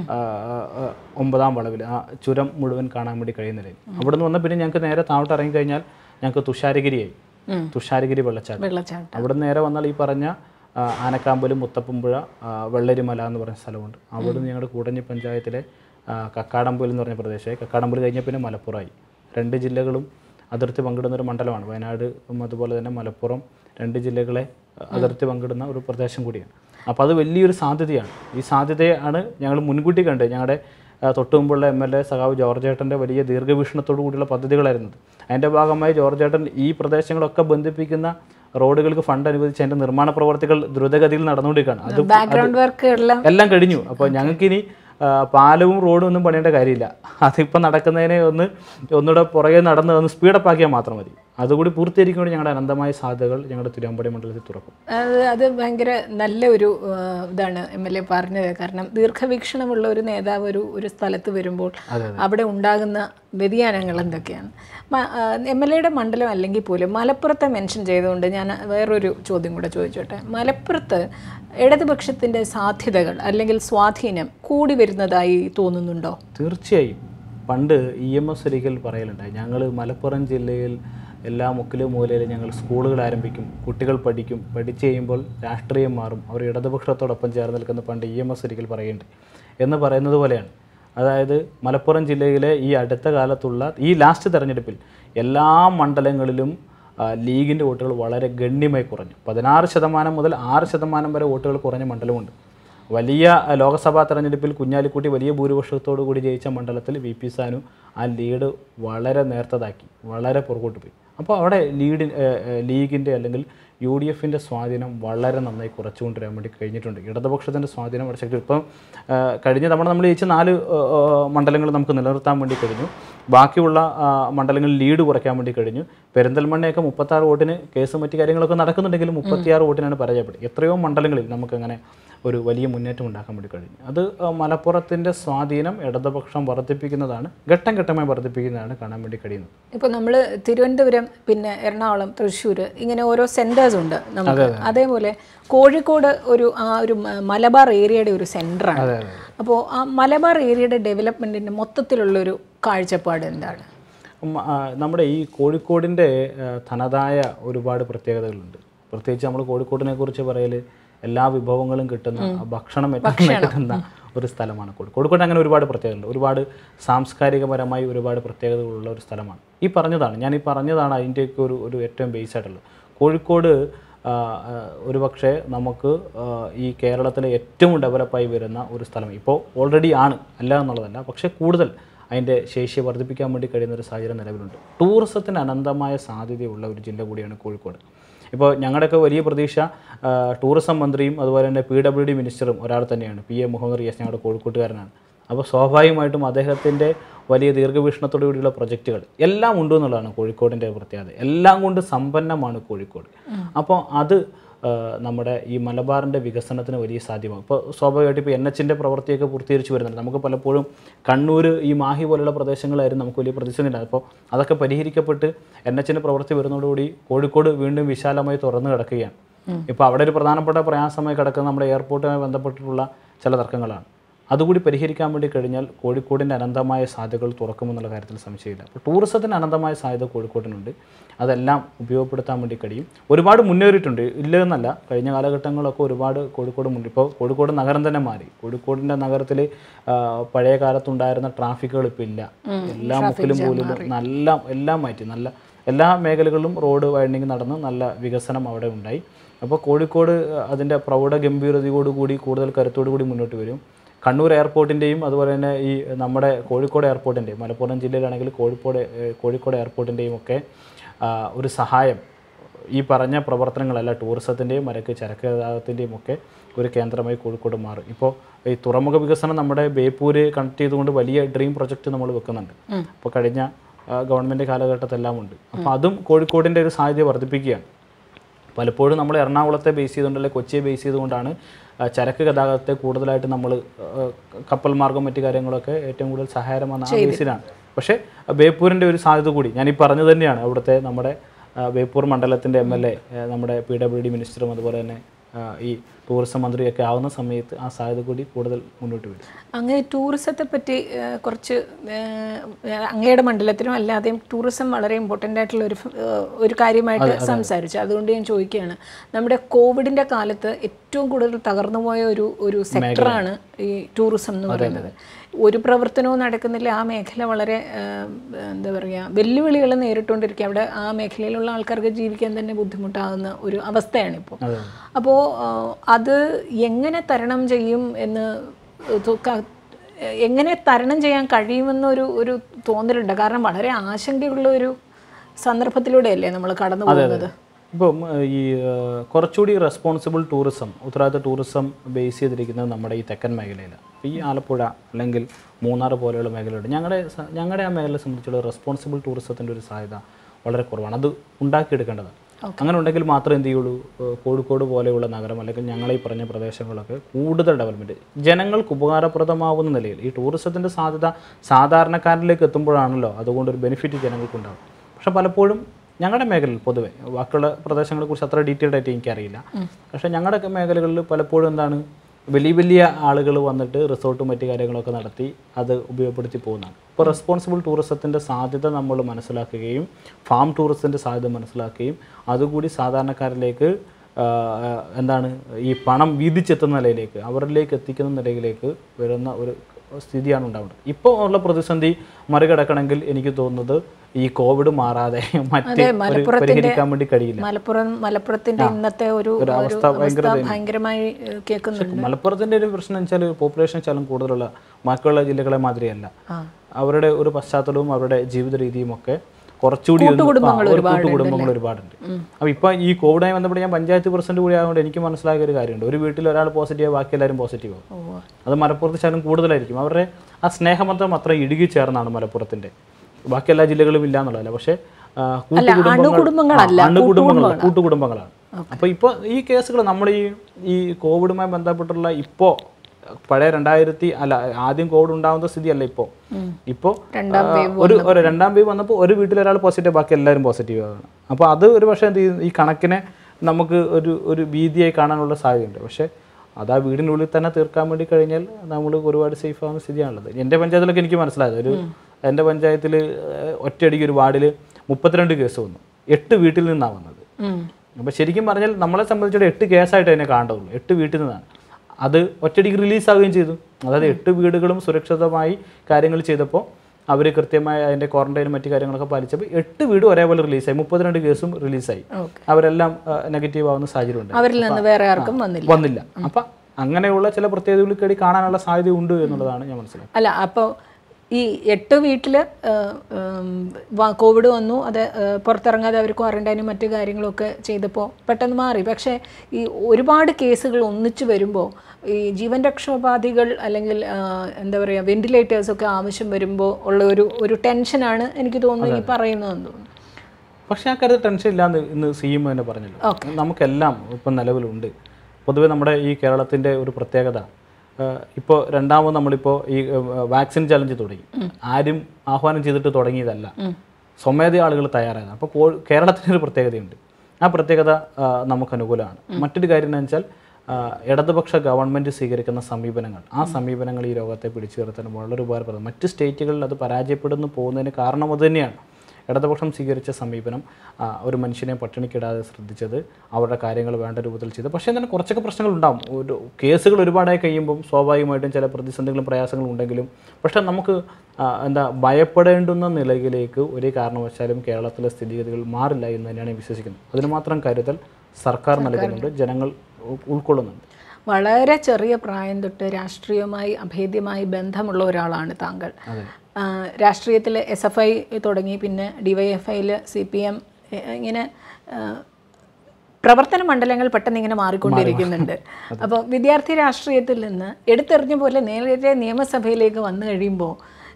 ഒമ്പതാം വളവിൽ ആ ചുരം മുഴുവൻ കാണാൻ വേണ്ടി കഴിയുന്ന നിലയിൽ അവിടെ നിന്ന് വന്നാൽ പിന്നെ ഞങ്ങൾക്ക് നേരെ താഴോട്ട് ഇറങ്ങി കഴിഞ്ഞാൽ ഞങ്ങൾക്ക് തുഷാരഗിരിയായി തുഷാരഗിരി വെള്ളച്ചാട്ടം വെള്ളച്ചാട്ടം അവിടെ നിന്ന് നേരെ വന്നാൽ ഈ പറഞ്ഞ ആ, ആനക്കാമ്പലും മുത്തപ്പുമ്പുഴ ആ, വെള്ളരിമല എന്ന് പറഞ്ഞ സ്ഥലമുണ്ട് അവിടെ നിന്ന് ഞങ്ങളുടെ കൂടഞ്ഞി പഞ്ചായത്തിലെ ആ, കക്കാടമ്പുൽ എന്ന് പറഞ്ഞ പ്രദേശമായി കക്കാടമ്പുൽ കഴിഞ്ഞാൽ പിന്നെ മലപ്പുറമായി രണ്ട് ജില്ലകളും അതിർത്തി പങ്കിടുന്ന ഒരു മണ്ഡലമാണ് വയനാട് അതുപോലെ തന്നെ മലപ്പുറം രണ്ട് ജില്ലകളെ ആ, അതിർത്തി പങ്കിടുന്ന ഒരു പ്രദേശം കൂടിയാണ് അപ്പോൾ അത് വലിയൊരു സാധ്യതയാണ് ഈ സാധ്യതയാണ് ഞങ്ങൾ മുൻകൂട്ടി കണ്ട് ഞങ്ങളുടെ ആ, തൊട്ടു മുമ്പുള്ള എം എൽ എ സഖാവ് ജോർജ് ഏട്ടൻ്റെ വലിയ ദീർഘവീക്ഷണത്തോടു കൂടിയുള്ള പദ്ധതികളായിരുന്നത് അതിൻ്റെ ഭാഗമായി ജോർജ് ഏട്ടൻ ഈ പ്രദേശങ്ങളൊക്കെ ബന്ധിപ്പിക്കുന്ന റോഡുകൾക്ക് ഫണ്ട് അനുവദിച്ച് അതിൻ്റെ നിർമ്മാണ പ്രവർത്തികൾ ദ്രുതഗതിയിൽ നടന്നുകൊണ്ടിരിക്കുകയാണ് അത് ബാക്ക്ഗ്രൗണ്ട് വർക്ക് എല്ലാം എല്ലാം കഴിഞ്ഞു അപ്പോൾ ഞങ്ങൾക്കിനി ആ, പാലവും റോഡും ഒന്നും പണിയേണ്ട കാര്യമില്ല അതിപ്പോൾ നടക്കുന്നതിനെ ഒന്ന് ഒന്നുകൂടെ പുറകെ നടന്ന് ഒന്ന് സ്പീഡപ്പ് ആക്കിയാൽ മാത്രം മതി അതുകൂടി പൂർത്തീകരിക്കുമ്പോൾ ഞങ്ങളുടെ അനന്തമായ സാധ്യതകൾ ഞങ്ങളുടെ തിരുവമ്പാടി മണ്ഡലത്തിൽ തുറക്കും അത് അത് ഭയങ്കര നല്ല ഒരു ആ, ഇതാണ് എം എൽ എ പറഞ്ഞത് കാരണം ദീർഘവീക്ഷണമുള്ള ഒരു നേതാവ് ഒരു ഒരു സ്ഥലത്ത് വരുമ്പോൾ അവിടെ ഉണ്ടാകുന്ന വ്യതിയാനങ്ങൾ എന്തൊക്കെയാണ് എം എൽ എയുടെ മണ്ഡലം അല്ലെങ്കിൽ പോലും മലപ്പുറത്തെ മെൻഷൻ ചെയ്തുകൊണ്ട് ഞാൻ വേറൊരു ചോദ്യം കൂടെ ചോദിച്ചോട്ടെ മലപ്പുറത്ത് ഇടതുപക്ഷത്തിൻ്റെ സാധ്യതകൾ അല്ലെങ്കിൽ സ്വാധീനം കൂടി വരുന്നതായി തോന്നുന്നുണ്ടോ തീർച്ചയായും പണ്ട് ഇ എം എസ് ഒരിക്കൽ പറയലുണ്ടായി ഞങ്ങൾ മലപ്പുറം ജില്ലയിൽ എല്ലാ മുക്കിലും മൂലയിലും ഞങ്ങൾ സ്കൂളുകൾ ആരംഭിക്കും കുട്ടികൾ പഠിക്കും പഠിച്ചു കഴിയുമ്പോൾ രാഷ്ട്രീയം മാറും അവർ ഇടതുപക്ഷത്തോടൊപ്പം ചേർന്ന് നിൽക്കുന്ന പണ്ട് ഇ എം എസ് ഒരിക്കൽ പറയുന്നുണ്ട് എന്ന് പറയുന്നത് പോലെയാണ് അതായത് മലപ്പുറം ജില്ലയിലെ ഈ അടുത്ത കാലത്തുള്ള ഈ ലാസ്റ്റ് തെരഞ്ഞെടുപ്പിൽ എല്ലാ മണ്ഡലങ്ങളിലും ആ, ലീഗിൻ്റെ വോട്ടുകൾ വളരെ ഗണ്യമായി കുറഞ്ഞു പതിനാറ് ശതമാനം മുതൽ ആറ് ശതമാനം വരെ വോട്ടുകൾ കുറഞ്ഞ മണ്ഡലമുണ്ട് വലിയ അഹ്, ലോക്സഭാ തെരഞ്ഞെടുപ്പിൽ കുഞ്ഞാലിക്കുട്ടി വലിയ ഭൂരിപക്ഷത്തോടു കൂടി ജയിച്ച മണ്ഡലത്തിൽ വി പി സാനു ആ ലീഡ് വളരെ നേർത്തതാക്കി വളരെ പുറകോട്ട് പോയി അപ്പോൾ അവിടെ ലീഡ് ലീഗിൻ്റെ അല്ലെങ്കിൽ യു ഡി എഫിൻ്റെ സ്വാധീനം വളരെ നന്നായി കുറച്ചുകൊണ്ടുവരാൻ വേണ്ടി കഴിഞ്ഞിട്ടുണ്ട് ഇടതുപക്ഷത്തിൻ്റെ സ്വാധീനം വളരെ ശക്തി ഇപ്പം ആ, കഴിഞ്ഞ തവണ നമ്മൾ ജയിച്ച നാല് മണ്ഡലങ്ങൾ നമുക്ക് നിലനിർത്താൻ വേണ്ടി കഴിഞ്ഞു ബാക്കിയുള്ള ആ, മണ്ഡലങ്ങളിൽ ലീഡ് കുറയ്ക്കാൻ വേണ്ടി കഴിഞ്ഞു പെരിന്തൽമണ്ണയൊക്കെ മുപ്പത്താറ് വോട്ടിന് കേസും മറ്റു കാര്യങ്ങളൊക്കെ നടക്കുന്നുണ്ടെങ്കിലും മുപ്പത്തിയാറ് വോട്ടിനാണ് പരാജയപ്പെട്ടത് എത്രയോ മണ്ഡലങ്ങളിൽ നമുക്കങ്ങനെ ഒരു വലിയ മുന്നേറ്റം ഉണ്ടാക്കാൻ വേണ്ടി കഴിഞ്ഞു അത് ആ, മലപ്പുറത്തിൻ്റെ സ്വാധീനം ഇടതുപക്ഷം വർദ്ധിപ്പിക്കുന്നതാണ് ഘട്ടം ഘട്ടമായി വർദ്ധിപ്പിക്കുന്നതാണ് കാണാൻ വേണ്ടി കഴിയുന്നത് ഇപ്പോൾ നമ്മൾ തിരുവനന്തപുരം പിന്നെ എറണാകുളം തൃശ്ശൂർ ഇങ്ങനെ ഓരോ സെൻറ്റേഴ്സ് ഉണ്ട് നമുക്ക് അതേപോലെ കോഴിക്കോട് ഒരു ആ ഒരു മ- മലബാർ ഏരിയയുടെ ഒരു സെൻറ്ററാണ് അതെ അതെ അപ്പോൾ ആ മലബാർ ഏരിയയുടെ ഡെവലപ്മെൻറ്റിൻ്റെ മൊത്തത്തിലുള്ളൊരു കാഴ്ചപ്പാട് എന്താണ് ഉം, ആ, നമ്മുടെ ഈ കോഴിക്കോടിൻ്റെ ആ, തനതായ ഒരുപാട് പ്രത്യേകതകളുണ്ട് പ്രത്യേകിച്ച് നമ്മൾ കോഴിക്കോടിനെ കുറിച്ച് പറയൽ എല്ലാ വിഭവങ്ങളും കിട്ടുന്ന ഭക്ഷണം ഏറ്റവും കിട്ടുന്ന ഒരു സ്ഥലമാണ് കോഴിക്കോട് കോഴിക്കോട് അങ്ങനെ ഒരുപാട് പ്രത്യേകതകളുണ്ട് ഒരുപാട് സാംസ്കാരികപരമായി ഒരുപാട് പ്രത്യേകതകളുള്ള ഒരു സ്ഥലമാണ് ഈ പറഞ്ഞതാണ് ഞാൻ ഈ പറഞ്ഞതാണ് അതിൻ്റെയൊക്കെ ഒരു ഒരു ഏറ്റവും ബേസ് ആയിട്ടുള്ളത് കോഴിക്കോട് ആ, ആ, ഒരുപക്ഷെ നമുക്ക് ആ, ഈ കേരളത്തിലെ ഏറ്റവും ഡെവലപ്പായി വരുന്ന ഒരു സ്ഥലം ഇപ്പോൾ ഓൾറെഡി ആണ് അല്ല എന്നുള്ളതല്ല പക്ഷേ കൂടുതൽ അതിൻ്റെ ശേഷി വർദ്ധിപ്പിക്കാൻ വേണ്ടി കഴിയുന്ന ഒരു സാഹചര്യം നിലവിലുണ്ട് ടൂറിസത്തിന് അനന്തമായ സാധ്യതയുള്ള ഒരു ജില്ല കൂടിയാണ് കോഴിക്കോട് ഇപ്പോൾ ഞങ്ങളുടെയൊക്കെ വലിയ പ്രതീക്ഷ ആ, ടൂറിസം മന്ത്രിയും അതുപോലെ തന്നെ പി ഡബ്ല്യു ഡി മിനിസ്റ്ററും ഒരാൾ തന്നെയാണ് പി എ മുഹമ്മദ് റിയാസ് ഞങ്ങളുടെ കോഴിക്കോട്ടുകാരനാണ് അപ്പോൾ സ്വാഭാവികമായിട്ടും അദ്ദേഹത്തിൻ്റെ വലിയ ദീർഘവീക്ഷണത്തോടു കൂടിയുള്ള പ്രൊജക്റ്റുകൾ എല്ലാം ഉണ്ട് എന്നുള്ളതാണ് കോഴിക്കോടിൻ്റെ പ്രത്യേകത എല്ലാം കൊണ്ട് സമ്പന്നമാണ് കോഴിക്കോട് അപ്പോൾ അത് ആ, നമ്മുടെ ഈ മലബാറിൻ്റെ വികസനത്തിന് വലിയ സാധ്യമാണ് ഇപ്പോൾ സ്വാഭാവികമായിട്ട് ഇപ്പോൾ എൻ എച്ചിൻ്റെ പ്രവൃത്തിയൊക്കെ പൂർത്തീകരിച്ച് വരുന്നുണ്ട് നമുക്ക് പലപ്പോഴും കണ്ണൂർ ഈ മാഹി പോലുള്ള പ്രദേശങ്ങളായിരുന്നു നമുക്ക് വലിയ പ്രതിസന്ധി ഉണ്ടായത് അപ്പോൾ അതൊക്കെ പരിഹരിക്കപ്പെട്ട് എൻ എച്ചിൻ്റെ പ്രവൃത്തി വരുന്നതോടുകൂടി കോഴിക്കോട് വീണ്ടും വിശാലമായി തുറന്നു കിടക്കുകയാണ് ഇപ്പോൾ അവിടെ ഒരു പ്രധാനപ്പെട്ട പ്രയാസമായി കിടക്കുന്ന നമ്മുടെ എയർപോർട്ടുമായി ബന്ധപ്പെട്ടിട്ടുള്ള ചില തർക്കങ്ങളാണ് അതുകൂടി പരിഹരിക്കാൻ വേണ്ടി കഴിഞ്ഞാൽ കോഴിക്കോടിൻ്റെ അനന്തമായ സാധ്യതകൾ തുറക്കുമെന്നുള്ള കാര്യത്തിൽ സംശയമില്ല അപ്പോൾ ടൂറിസത്തിന് അനന്തമായ സാധ്യത കോഴിക്കോടിനുണ്ട് അതെല്ലാം ഉപയോഗപ്പെടുത്താൻ വേണ്ടി കഴിയും ഒരുപാട് മുന്നേറിയിട്ടുണ്ട് ഇല്ല എന്നല്ല കഴിഞ്ഞ കാലഘട്ടങ്ങളൊക്കെ ഒരുപാട് കോഴിക്കോട് മുന്നിൽ ഇപ്പോൾ കോഴിക്കോട് നഗരം തന്നെ മാറി കോഴിക്കോടിൻ്റെ നഗരത്തിൽ പഴയ കാലത്തുണ്ടായിരുന്ന ട്രാഫിക്കുകൾ ഇപ്പോൾ ഇല്ല എല്ലാ മുക്കിലും പോലും നല്ല എല്ലാം മാറ്റി നല്ല എല്ലാ മേഖലകളിലും റോഡ് വൈൻഡിങ് നടന്ന് നല്ല വികസനം അവിടെ ഉണ്ടായി അപ്പോൾ കോഴിക്കോട് അതിൻ്റെ പ്രൗഢ ഗംഭീരതയോടുകൂടി കൂടുതൽ കരുത്തോടു കൂടി മുന്നോട്ട് വരും കണ്ണൂർ എയർപോർട്ടിൻ്റെയും അതുപോലെ തന്നെ ഈ നമ്മുടെ കോഴിക്കോട് എയർപോർട്ടിൻ്റെയും മലപ്പുറം ജില്ലയിലാണെങ്കിൽ കോഴിക്കോട് ഏഹ് കോഴിക്കോട് എയർപോർട്ടിൻ്റെയും ഒക്കെ ആ, ഒരു സഹായം ഈ പറഞ്ഞ പ്രവർത്തനങ്ങളല്ല ടൂറിസത്തിൻ്റെയും മരക്ക് ചരക്ക് ഗതാഗതത്തിൻ്റെയും ഒക്കെ ഒരു കേന്ദ്രമായി കോഴിക്കോട് മാറും ഇപ്പോൾ ഈ തുറമുഖ വികസനം നമ്മുടെ ബേപ്പൂര് കണക്ട് ചെയ്തുകൊണ്ട് വലിയ ഡ്രീം പ്രൊജക്റ്റ് നമ്മൾ വെക്കുന്നുണ്ട് അപ്പോൾ കഴിഞ്ഞ ഗവൺമെൻറ് കാലഘട്ടത്തെല്ലാം ഉണ്ട് അപ്പോൾ അതും കോഴിക്കോടിൻ്റെ ഒരു സാധ്യത വർദ്ധിപ്പിക്കുകയാണ് പലപ്പോഴും നമ്മൾ എറണാകുളത്തെ ബേസ് ചെയ്തുകൊണ്ട് അല്ലെങ്കിൽ കൊച്ചിയെ ബേസ് ചെയ്തുകൊണ്ടാണ് ആ, ചരക്ക് ഗതാഗതത്തെ കൂടുതലായിട്ട് നമ്മൾ കപ്പൽ മാർഗം മറ്റു കാര്യങ്ങളൊക്കെ ഏറ്റവും കൂടുതൽ സഹായകരമെന്ന ആ ബേസിലാണ് പക്ഷേ ആ, ബേപ്പൂരിൻ്റെ ഒരു സാധ്യത കൂടി ഞാൻ ഈ പറഞ്ഞു തന്നെയാണ് അവിടുത്തെ നമ്മുടെ ആ, ബേപ്പൂർ മണ്ഡലത്തിൻ്റെ എം എൽ എ നമ്മുടെ പി ഡബ്ല്യു ഡി മിനിസ്റ്ററും അതുപോലെ തന്നെ ആ, ഈ ടൂറിസം മന്ത്രിയൊക്കെ ആവുന്ന സമയത്ത് ആ സാധ്യത കൂടി കൂടുതൽ മുന്നോട്ട് വരും അങ്ങനെ ടൂറിസത്തെ പറ്റി ഏഹ്, കുറച്ച് ഏഹ്, അങ്ങയുടെ മണ്ഡലത്തിലും അല്ലാതെയും ടൂറിസം വളരെ ഇമ്പോർട്ടൻ്റ് ആയിട്ടുള്ള ഒരു ഫ്- ഏഹ്, ഒരു കാര്യമായിട്ട് സംസാരിച്ചു അതുകൊണ്ട് ഞാൻ ചോദിക്കുകയാണ് നമ്മുടെ കോവിഡിൻ്റെ കാലത്ത് ഏറ്റവും കൂടുതൽ തകർന്നു പോയ ഒരു ഒരു സെക്ടറാണ് ഈ ടൂറിസം എന്ന് പറയുന്നത് ഒരു പ്രവർത്തനവും നടക്കുന്നില്ല ആ മേഖല വളരെ ഏഹ്, എന്താ പറയുക വെല്ലുവിളികൾ നേരിട്ടുകൊണ്ടിരിക്കുക അവിടെ ആ മേഖലയിലുള്ള ആൾക്കാർക്ക് ജീവിക്കാൻ തന്നെ ബുദ്ധിമുട്ടാകുന്ന ഒരു അവസ്ഥയാണ് ഇപ്പോൾ അതെ അപ്പോൾ അത് എങ്ങനെ തരണം ചെയ്യും എന്ന് തു- ക- എങ്ങനെ തരണം ചെയ്യാൻ കഴിയുമെന്നൊരു ഒരു തോന്നലുണ്ട് കാരണം വളരെ ആശങ്കയുള്ള ഒരു സന്ദർഭത്തിലൂടെയല്ലേ നമ്മൾ കടന്നു പോകുന്നത് ഇപ്പം ഏഹ്, ഈ ഏഹ്, കുറച്ചുകൂടി റെസ്പോൺസിബിൾ ടൂറിസം ഉത്തരവാദിത്ത ടൂറിസം ബേസ് ചെയ്തിരിക്കുന്നത് നമ്മുടെ ഈ തെക്കൻ മേഖലയിലാണ് ഈ ആലപ്പുഴ അല്ലെങ്കിൽ മൂന്നാർ പോലെയുള്ള മേഖലയുണ്ട് ഞങ്ങളുടെ സ- ഞങ്ങളുടെ ആ മേഖലയെ സംബന്ധിച്ചുള്ള റെസ്പോൺസിബിൾ ടൂറിസത്തിൻ്റെ ഒരു സാധ്യത വളരെ കുറവാണ് അത് ഉണ്ടാക്കിയെടുക്കേണ്ടതാണ് അങ്ങനെ ഉണ്ടെങ്കിൽ മാത്രമേ എന്ത് ചെയ്യുള്ളൂ ഏഹ്, കോഴിക്കോട് പോലെയുള്ള നഗരം അല്ലെങ്കിൽ ഞങ്ങളെ ഈ പറഞ്ഞ പ്രദേശങ്ങളൊക്കെ കൂടുതൽ ഡെവലപ്മെൻറ്റ് ജനങ്ങൾക്ക് ഉപകാരപ്രദമാവുന്ന നിലയിൽ ഈ ടൂറിസത്തിൻ്റെ സാധ്യത സാധാരണക്കാരിലേക്ക് എത്തുമ്പോഴാണല്ലോ അതുകൊണ്ടൊരു ബെനിഫിറ്റ് ജനങ്ങൾക്കുണ്ടാവും പക്ഷെ പലപ്പോഴും ഞങ്ങളുടെ മേഖലയിൽ പൊതുവെ ബാക്കിയുള്ള പ്രദേശങ്ങളെ കുറിച്ച് അത്ര ഡീറ്റെയിൽഡ് ആയിട്ട് എനിക്കറിയില്ല പക്ഷേ ഞങ്ങളുടെ മേഖലകളിൽ പലപ്പോഴും എന്താണ് വലിയ വലിയ ആളുകൾ വന്നിട്ട് റിസോർട്ടും മറ്റു കാര്യങ്ങളൊക്കെ നടത്തി അത് ഉപയോഗപ്പെടുത്തി പോകുന്നതാണ് ഇപ്പോൾ റെസ്പോൺസിബിൾ ടൂറിസത്തിൻ്റെ സാധ്യത നമ്മൾ മനസ്സിലാക്കുകയും ഫാം ടൂറിസത്തിൻ്റെ സാധ്യത മനസ്സിലാക്കുകയും അതുകൂടി സാധാരണക്കാരിലേക്ക് ആ, ആ, എന്താണ് ഈ പണം വീതിച്ചെത്തുന്ന നിലയിലേക്ക് അവരിലേക്ക് എത്തിക്കുന്ന നിലയിലേക്ക് വരുന്ന ഒരു സ്ഥിതിയാണ് ഉണ്ടാവുന്നത് ഇപ്പോൾ ഉള്ള പ്രതിസന്ധി മറികടക്കണമെങ്കിൽ എനിക്ക് തോന്നുന്നത് ഈ കോവിഡ് മാറാതെ മറ്റ് അതെ, ഒരു മലപ്പുറത്തിന്റെ- പരിഹരിക്കാൻ വേണ്ടി കഴിയില്ല മലപ്പുറം മലപ്പുറത്തിന്റെ ഇന്നത്തെ ഒരു ഒരു അവസ്ഥ അവസ്ഥ ഭയങ്കരമായി ഏഹ്, കേൾക്കുന്നുണ്ട് മലപ്പുറത്തിന്റെ ഒരു പ്രശ്നം വെച്ചാൽ പോപ്പുലേഷൻ ശാലം കൂടുതലുള്ള ബാക്കിയുള്ള ജില്ലകളെ മാതിരിയല്ല അവരുടെ ഒരു പശ്ചാത്തലവും അവരുടെ ജീവിത രീതിയും ഒക്കെ കുറച്ചുകൂടി ഒന്ന് കൂട്ടുകുടുംബങ്ങൾ ആ, ഒരു കൂട്ടുകുടുംബങ്ങൾ ഒരുപാടുണ്ട് അപ്പോൾ ഇപ്പൊ ഈ കോവിഡുമായി ബന്ധപ്പെട്ട് ഞാൻ പഞ്ചായത്ത് പ്രസിഡന്റ് കൂടി ആയതുകൊണ്ട് എനിക്ക് മനസ്സിലാക്കിയ ഒരു കാര്യമുണ്ട് ഒരു വീട്ടിൽ ഒരാൾ പോസിറ്റീവ് ബാക്കി എല്ലാവരും പോസിറ്റീവ് ആവും അത് മലപ്പുറത്ത് ശാലം കൂടുതലായിരിക്കും അവരുടെ ആ സ്നേഹബന്ധം അത്ര ഇടുകി ചേർന്നാണ് മലപ്പുറത്തിന്റെ ബാക്കി എല്ലാ ജില്ലകളും ഇല്ല എന്നുള്ളതല്ല പക്ഷേ ആ, അണുകുടുംബങ്ങളല്ല, ആ, അണുകുടുംബങ്ങളല്ല കൂട്ടുകുടുംബങ്ങളാണ് അപ്പൊ ഇപ്പൊ ഈ കേസുകൾ നമ്മൾ ഈ ഈ കോവിഡുമായി ബന്ധപ്പെട്ടുള്ള ഇപ്പോ പഴയ രണ്ടായിരത്തി അല്ല ആദ്യം കോവിഡ് ഉണ്ടാവുന്ന സ്ഥിതിയല്ല ഇപ്പോ ഇപ്പോ രണ്ടാം ആ, ഒരു ഒരു രണ്ടാം വേവ് വന്നപ്പോൾ ഒരു വീട്ടിൽ ഒരാൾ പോസിറ്റീവ് ബാക്കി എല്ലാവരും പോസിറ്റീവ് ആണ് അപ്പോൾ അത് ഒരു പക്ഷേ എന്ത് ചെയ്യും ഈ കണക്കിനെ നമുക്ക് ഒരു ഒരു ഭീതിയായി കാണാനുള്ള സാധ്യതയുണ്ട് പക്ഷേ അത് ആ വീടിനുള്ളിൽ തന്നെ തീർക്കാൻ വേണ്ടി കഴിഞ്ഞാൽ നമ്മൾ ഒരുപാട് സേഫ് ആവുന്ന സ്ഥിതിയാണുള്ളത് എൻ്റെ പഞ്ചായത്തിലൊക്കെ എനിക്ക് മനസ്സിലായത് ഒരു എൻ്റെ പഞ്ചായത്തിൽ ഒറ്റയടിക്ക് ഒരു വാർഡിൽ മുപ്പത്തിരണ്ട് കേസ് വന്നു എട്ട് വീട്ടിൽ നിന്നാണ് വന്നത് ഉം. അപ്പോൾ ശരിക്കും പറഞ്ഞാൽ നമ്മളെ സംബന്ധിച്ചിടത്തോളം എട്ട് കേസായിട്ട് അതിനെ കാണേണ്ടതുള്ളൂ എട്ട് വീട്ടിൽ നിന്നാണ് അത് ഒറ്റയടിക്ക് റിലീസാവുകയും ചെയ്തു അതായത് എട്ട് വീടുകളും സുരക്ഷിതമായി കാര്യങ്ങൾ ചെയ്തപ്പോൾ അവർ കൃത്യമായി അതിൻ്റെ ക്വാറന്റൈനും മറ്റു കാര്യങ്ങളൊക്കെ പാലിച്ചപ്പോൾ എട്ട് വീടും ഒരേപോലെ റിലീസായി മുപ്പത്തിരണ്ട് കേസും റിലീസായി ഓക്കെ അവരെല്ലാം നെഗറ്റീവ് ആവുന്ന സാഹചര്യം ഉണ്ട് അവരിൽ നിന്ന് വേറെ ആർക്കും വന്നില്ല വന്നില്ല അപ്പം അങ്ങനെയുള്ള ചില പ്രത്യേകതകൾ കൂടി കാണാനുള്ള സാധ്യത ഉണ്ട് എന്നുള്ളതാണ് ഞാൻ മനസ്സിലാക്കുന്നത് അല്ല അപ്പോൾ ഈ എട്ട് വീട്ടിൽ കോവിഡ് വന്നു അത് ഏഹ്, പുറത്തിറങ്ങാതെ അവർ ക്വാറന്റൈനും മറ്റു കാര്യങ്ങളൊക്കെ ചെയ്തപ്പോൾ പെട്ടെന്ന് മാറി പക്ഷേ ഈ ഒരുപാട് കേസുകൾ ഒന്നിച്ചു വരുമ്പോൾ ഈ ജീവൻ രക്ഷോപാധികൾ അല്ലെങ്കിൽ ആ, എന്താ പറയുക വെന്റിലേറ്റേഴ്സൊക്കെ ആവശ്യം വരുമ്പോൾ ഉള്ള ഒരു ഒരു ടെൻഷനാണ് എനിക്ക് തോന്നുന്നു ഈ പറയുന്നതെന്ന് തോന്നുന്നു പക്ഷേ ആ കാര്യത്തിൽ ടെൻഷൻ ഇല്ലാന്ന് ഇന്ന് സി എം തന്നെ പറഞ്ഞല്ലോ നമുക്കെല്ലാം ഇപ്പം നിലവിലുണ്ട് പൊതുവെ നമ്മുടെ ഈ കേരളത്തിൻ്റെ ഒരു പ്രത്യേകത ഇപ്പോൾ രണ്ടാമത് നമ്മളിപ്പോൾ ഈ വാക്സിൻ ചലഞ്ച് തുടങ്ങി ആരും ആഹ്വാനം ചെയ്തിട്ട് തുടങ്ങിയതല്ല സ്വമേധ ആളുകൾ തയ്യാറായതാണ് അപ്പോൾ കോ കേരളത്തിൻ്റെ ഒരു പ്രത്യേകതയുണ്ട് ആ പ്രത്യേകത ആ, നമുക്ക് അനുകൂലമാണ് മറ്റൊരു കാര്യം എന്ന് വെച്ചാൽ ആ, ഇടതുപക്ഷ ഗവൺമെൻറ് സ്വീകരിക്കുന്ന സമീപനങ്ങൾ ആ സമീപനങ്ങൾ ഈ രോഗത്തെ പിടിച്ചു നിർത്താൻ വളരെ ഉപകാരപ്രദം മറ്റ് സ്റ്റേറ്റുകളിൽ അത് പരാജയപ്പെടുന്നു പോകുന്നതിന് കാരണം അത് തന്നെയാണ് ഇടതുപക്ഷം സ്വീകരിച്ച സമീപനം ആ, ഒരു മനുഷ്യനെ പട്ടിണിക്കിടാതെ ശ്രദ്ധിച്ചത് അവരുടെ കാര്യങ്ങൾ വേണ്ട രൂപത്തിൽ ചെയ്ത് പക്ഷേ തന്നെ കുറച്ചൊക്കെ പ്രശ്നങ്ങൾ ഉണ്ടാവും ഒരു കേസുകൾ ഒരുപാടായി കഴിയുമ്പം സ്വാഭാവികമായിട്ടും ചില പ്രതിസന്ധികളും പ്രയാസങ്ങളും ഉണ്ടെങ്കിലും പക്ഷേ നമുക്ക് ആ, എന്താ ഭയപ്പെടേണ്ടുന്ന നിലയിലേക്ക് ഒരു കാരണവശാലും കേരളത്തിലെ സ്ഥിതിഗതികൾ മാറില്ല എന്ന് തന്നെയാണ് ഞാൻ വിശ്വസിക്കുന്നത് അതിന് മാത്രം കരുതൽ സർക്കാർ നൽകുന്നുണ്ട് ജനങ്ങൾ ഉ- ഉൾക്കൊള്ളുന്നുണ്ട് വളരെ ചെറിയ പ്രായം തൊട്ട് രാഷ്ട്രീയവുമായി അഭേദ്യമായി ബന്ധമുള്ള ഒരാളാണ് താങ്കൾ രാഷ്ട്രീയത്തിൽ എസ് എഫ് ഐ തുടങ്ങി പിന്നെ ഡിവൈഎഫ്ഐയിൽ സി പി എം ഇങ്ങനെ ആ, പ്രവർത്തന മണ്ഡലങ്ങൾ പെട്ടെന്ന് ഇങ്ങനെ മാറിക്കൊണ്ടിരിക്കുന്നുണ്ട് അപ്പോൾ വിദ്യാർത്ഥി രാഷ്ട്രീയത്തിൽ നിന്ന് എടുത്തെറിഞ്ഞ പോലെ നേരെ നിയമസഭയിലേക്ക് വന്നു കഴിയുമ്പോൾ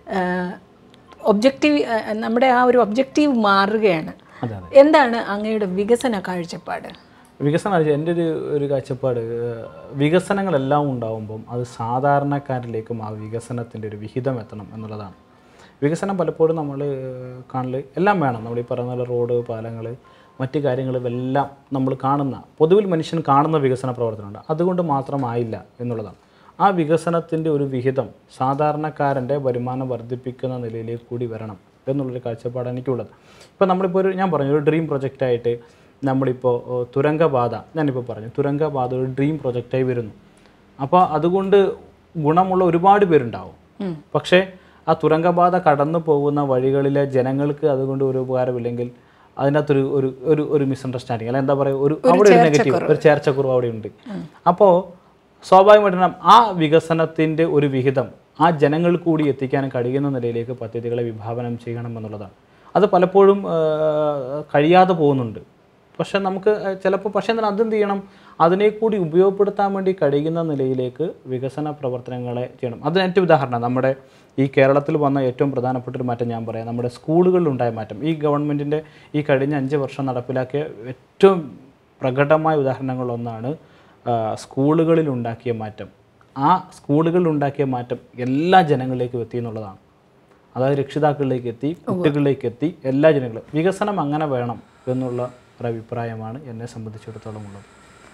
ഒബ്ജക്റ്റീവ് നമ്മുടെ ആ ഒരു ഒബ്ജക്റ്റീവ് മാറുകയാണ് അതെ എന്താണ് അങ്ങയുടെ വികസന കാഴ്ചപ്പാട് വികസനം അത് എൻ്റെ ഒരു ഒരു കാഴ്ചപ്പാട് ഏഹ്, വികസനങ്ങളെല്ലാം ഉണ്ടാവുമ്പം അത് സാധാരണക്കാരിലേക്കും ആ വികസനത്തിൻ്റെ ഒരു വിഹിതം എത്തണം എന്നുള്ളതാണ് വികസനം പലപ്പോഴും നമ്മൾ കാണൽ എല്ലാം വേണം നമ്മൾ ഈ പറയുന്ന പോലെ റോഡ് പാലങ്ങൾ മറ്റു കാര്യങ്ങളും എല്ലാം നമ്മൾ കാണുന്ന പൊതുവിൽ മനുഷ്യൻ കാണുന്ന വികസന പ്രവർത്തനമുണ്ട് അതുകൊണ്ട് മാത്രമായില്ല എന്നുള്ളതാണ് ആ വികസനത്തിൻ്റെ ഒരു വിഹിതം സാധാരണക്കാരൻ്റെ വരുമാനം വർദ്ധിപ്പിക്കുന്ന നിലയിലേക്ക് കൂടി വരണം എന്നുള്ളൊരു കാഴ്ചപ്പാടാണ് എനിക്കുള്ളത് ഇപ്പോൾ നമ്മളിപ്പോൾ ഒരു ഞാൻ പറഞ്ഞു ഒരു ഡ്രീം പ്രൊജക്റ്റായിട്ട് നമ്മളിപ്പോൾ ഓ, തുരങ്കപാത ഞാനിപ്പോൾ പറഞ്ഞു തുരങ്കപാത ഒരു ഡ്രീം പ്രൊജക്റ്റായി വരുന്നു അപ്പോൾ അതുകൊണ്ട് ഗുണമുള്ള ഒരുപാട് പേരുണ്ടാവും പക്ഷേ ആ തുരങ്കപാത കടന്നു പോകുന്ന വഴികളിലെ ജനങ്ങൾക്ക് അതുകൊണ്ട് ഒരു ഉപകാരമില്ലെങ്കിൽ അതിനകത്തൊരു ഒരു ഒരു ഒരു മിസ്അണ്ടർസ്റ്റാൻഡിങ് അല്ല എന്താ പറയുക ഒരു അവിടെ ഒരു നെഗറ്റീവ് ഒരു ചേർച്ചക്കുറവ് അവിടെ ഉണ്ട് അപ്പോൾ സ്വാഭാവികമായിട്ടും ആ വികസനത്തിൻ്റെ ഒരു വിഹിതം ആ ജനങ്ങൾ കൂടി എത്തിക്കാൻ കഴിയുന്ന നിലയിലേക്ക് പദ്ധതികളെ വിഭാവനം ചെയ്യണം എന്നുള്ളതാണ് അത് പലപ്പോഴും ആ, കഴിയാതെ പോകുന്നുണ്ട് പക്ഷെ നമുക്ക് ചിലപ്പോൾ പക്ഷേ എന്നാൽ അതെന്ത് ചെയ്യണം അതിനെ കൂടി ഉപയോഗപ്പെടുത്താൻ വേണ്ടി കഴിയുന്ന നിലയിലേക്ക് വികസന പ്രവർത്തനങ്ങളെ ചെയ്യണം അതിന് ഏറ്റവും ഉദാഹരണം നമ്മുടെ ഈ കേരളത്തിൽ വന്ന ഏറ്റവും പ്രധാനപ്പെട്ട ഒരു മാറ്റം ഞാൻ പറയാം നമ്മുടെ സ്കൂളുകളിലുണ്ടായ മാറ്റം ഈ ഗവൺമെൻറ്റിൻ്റെ ഈ കഴിഞ്ഞ അഞ്ച് വർഷം നടപ്പിലാക്കിയ ഏറ്റവും പ്രകടമായ ഉദാഹരണങ്ങളൊന്നാണ് ആ, സ്കൂളുകളിൽ ഉണ്ടാക്കിയ മാറ്റം ആ സ്കൂളുകളിൽ ഉണ്ടാക്കിയ മാറ്റം എല്ലാ ജനങ്ങളിലേക്കും എത്തി എന്നുള്ളതാണ് അതായത് രക്ഷിതാക്കളിലേക്ക് എത്തി കുട്ടികളിലേക്ക് എത്തി എല്ലാ ജനങ്ങളും വികസനം അങ്ങനെ വേണം എന്നുള്ള ഒരു അഭിപ്രായമാണ് എന്നെ സംബന്ധിച്ചിടത്തോളം ഉള്ളത്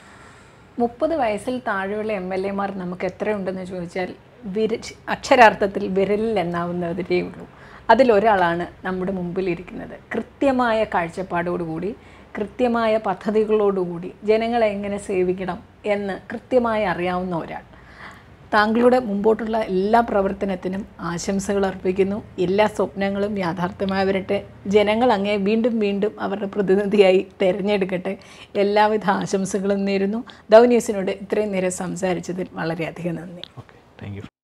മുപ്പത് വയസ്സിൽ താഴെയുള്ള എം എൽ എമാർ നമുക്ക് എത്രയുണ്ടെന്ന് ചോദിച്ചാൽ വിര അക്ഷരാർത്ഥത്തിൽ വിരലിൽ എണ്ണാവുന്നവരേ ഉള്ളൂ അതിലൊരാളാണ് നമ്മുടെ മുമ്പിലിരിക്കുന്നത് കൃത്യമായ കാഴ്ചപ്പാടോടുകൂടി കൃത്യമായ പദ്ധതികളോടുകൂടി ജനങ്ങളെ എങ്ങനെ സേവിക്കണം എന്ന് കൃത്യമായി അറിയാവുന്ന ഒരാൾ താങ്കളുടെ മുമ്പോട്ടുള്ള എല്ലാ പ്രവർത്തനത്തിനും ആശംസകൾ അർപ്പിക്കുന്നു എല്ലാ സ്വപ്നങ്ങളും യാഥാർത്ഥ്യമായി വരട്ടെ ജനങ്ങൾ അങ്ങേ വീണ്ടും വീണ്ടും അവരുടെ പ്രതിനിധിയായി തിരഞ്ഞെടുക്കട്ടെ എല്ലാവിധ ആശംസകളും നേരുന്നു ദൗ ന്യൂസിനോട് ഇത്രയും നേരം സംസാരിച്ചതിൽ വളരെയധികം നന്ദി ഓക്കെ താങ്ക് യു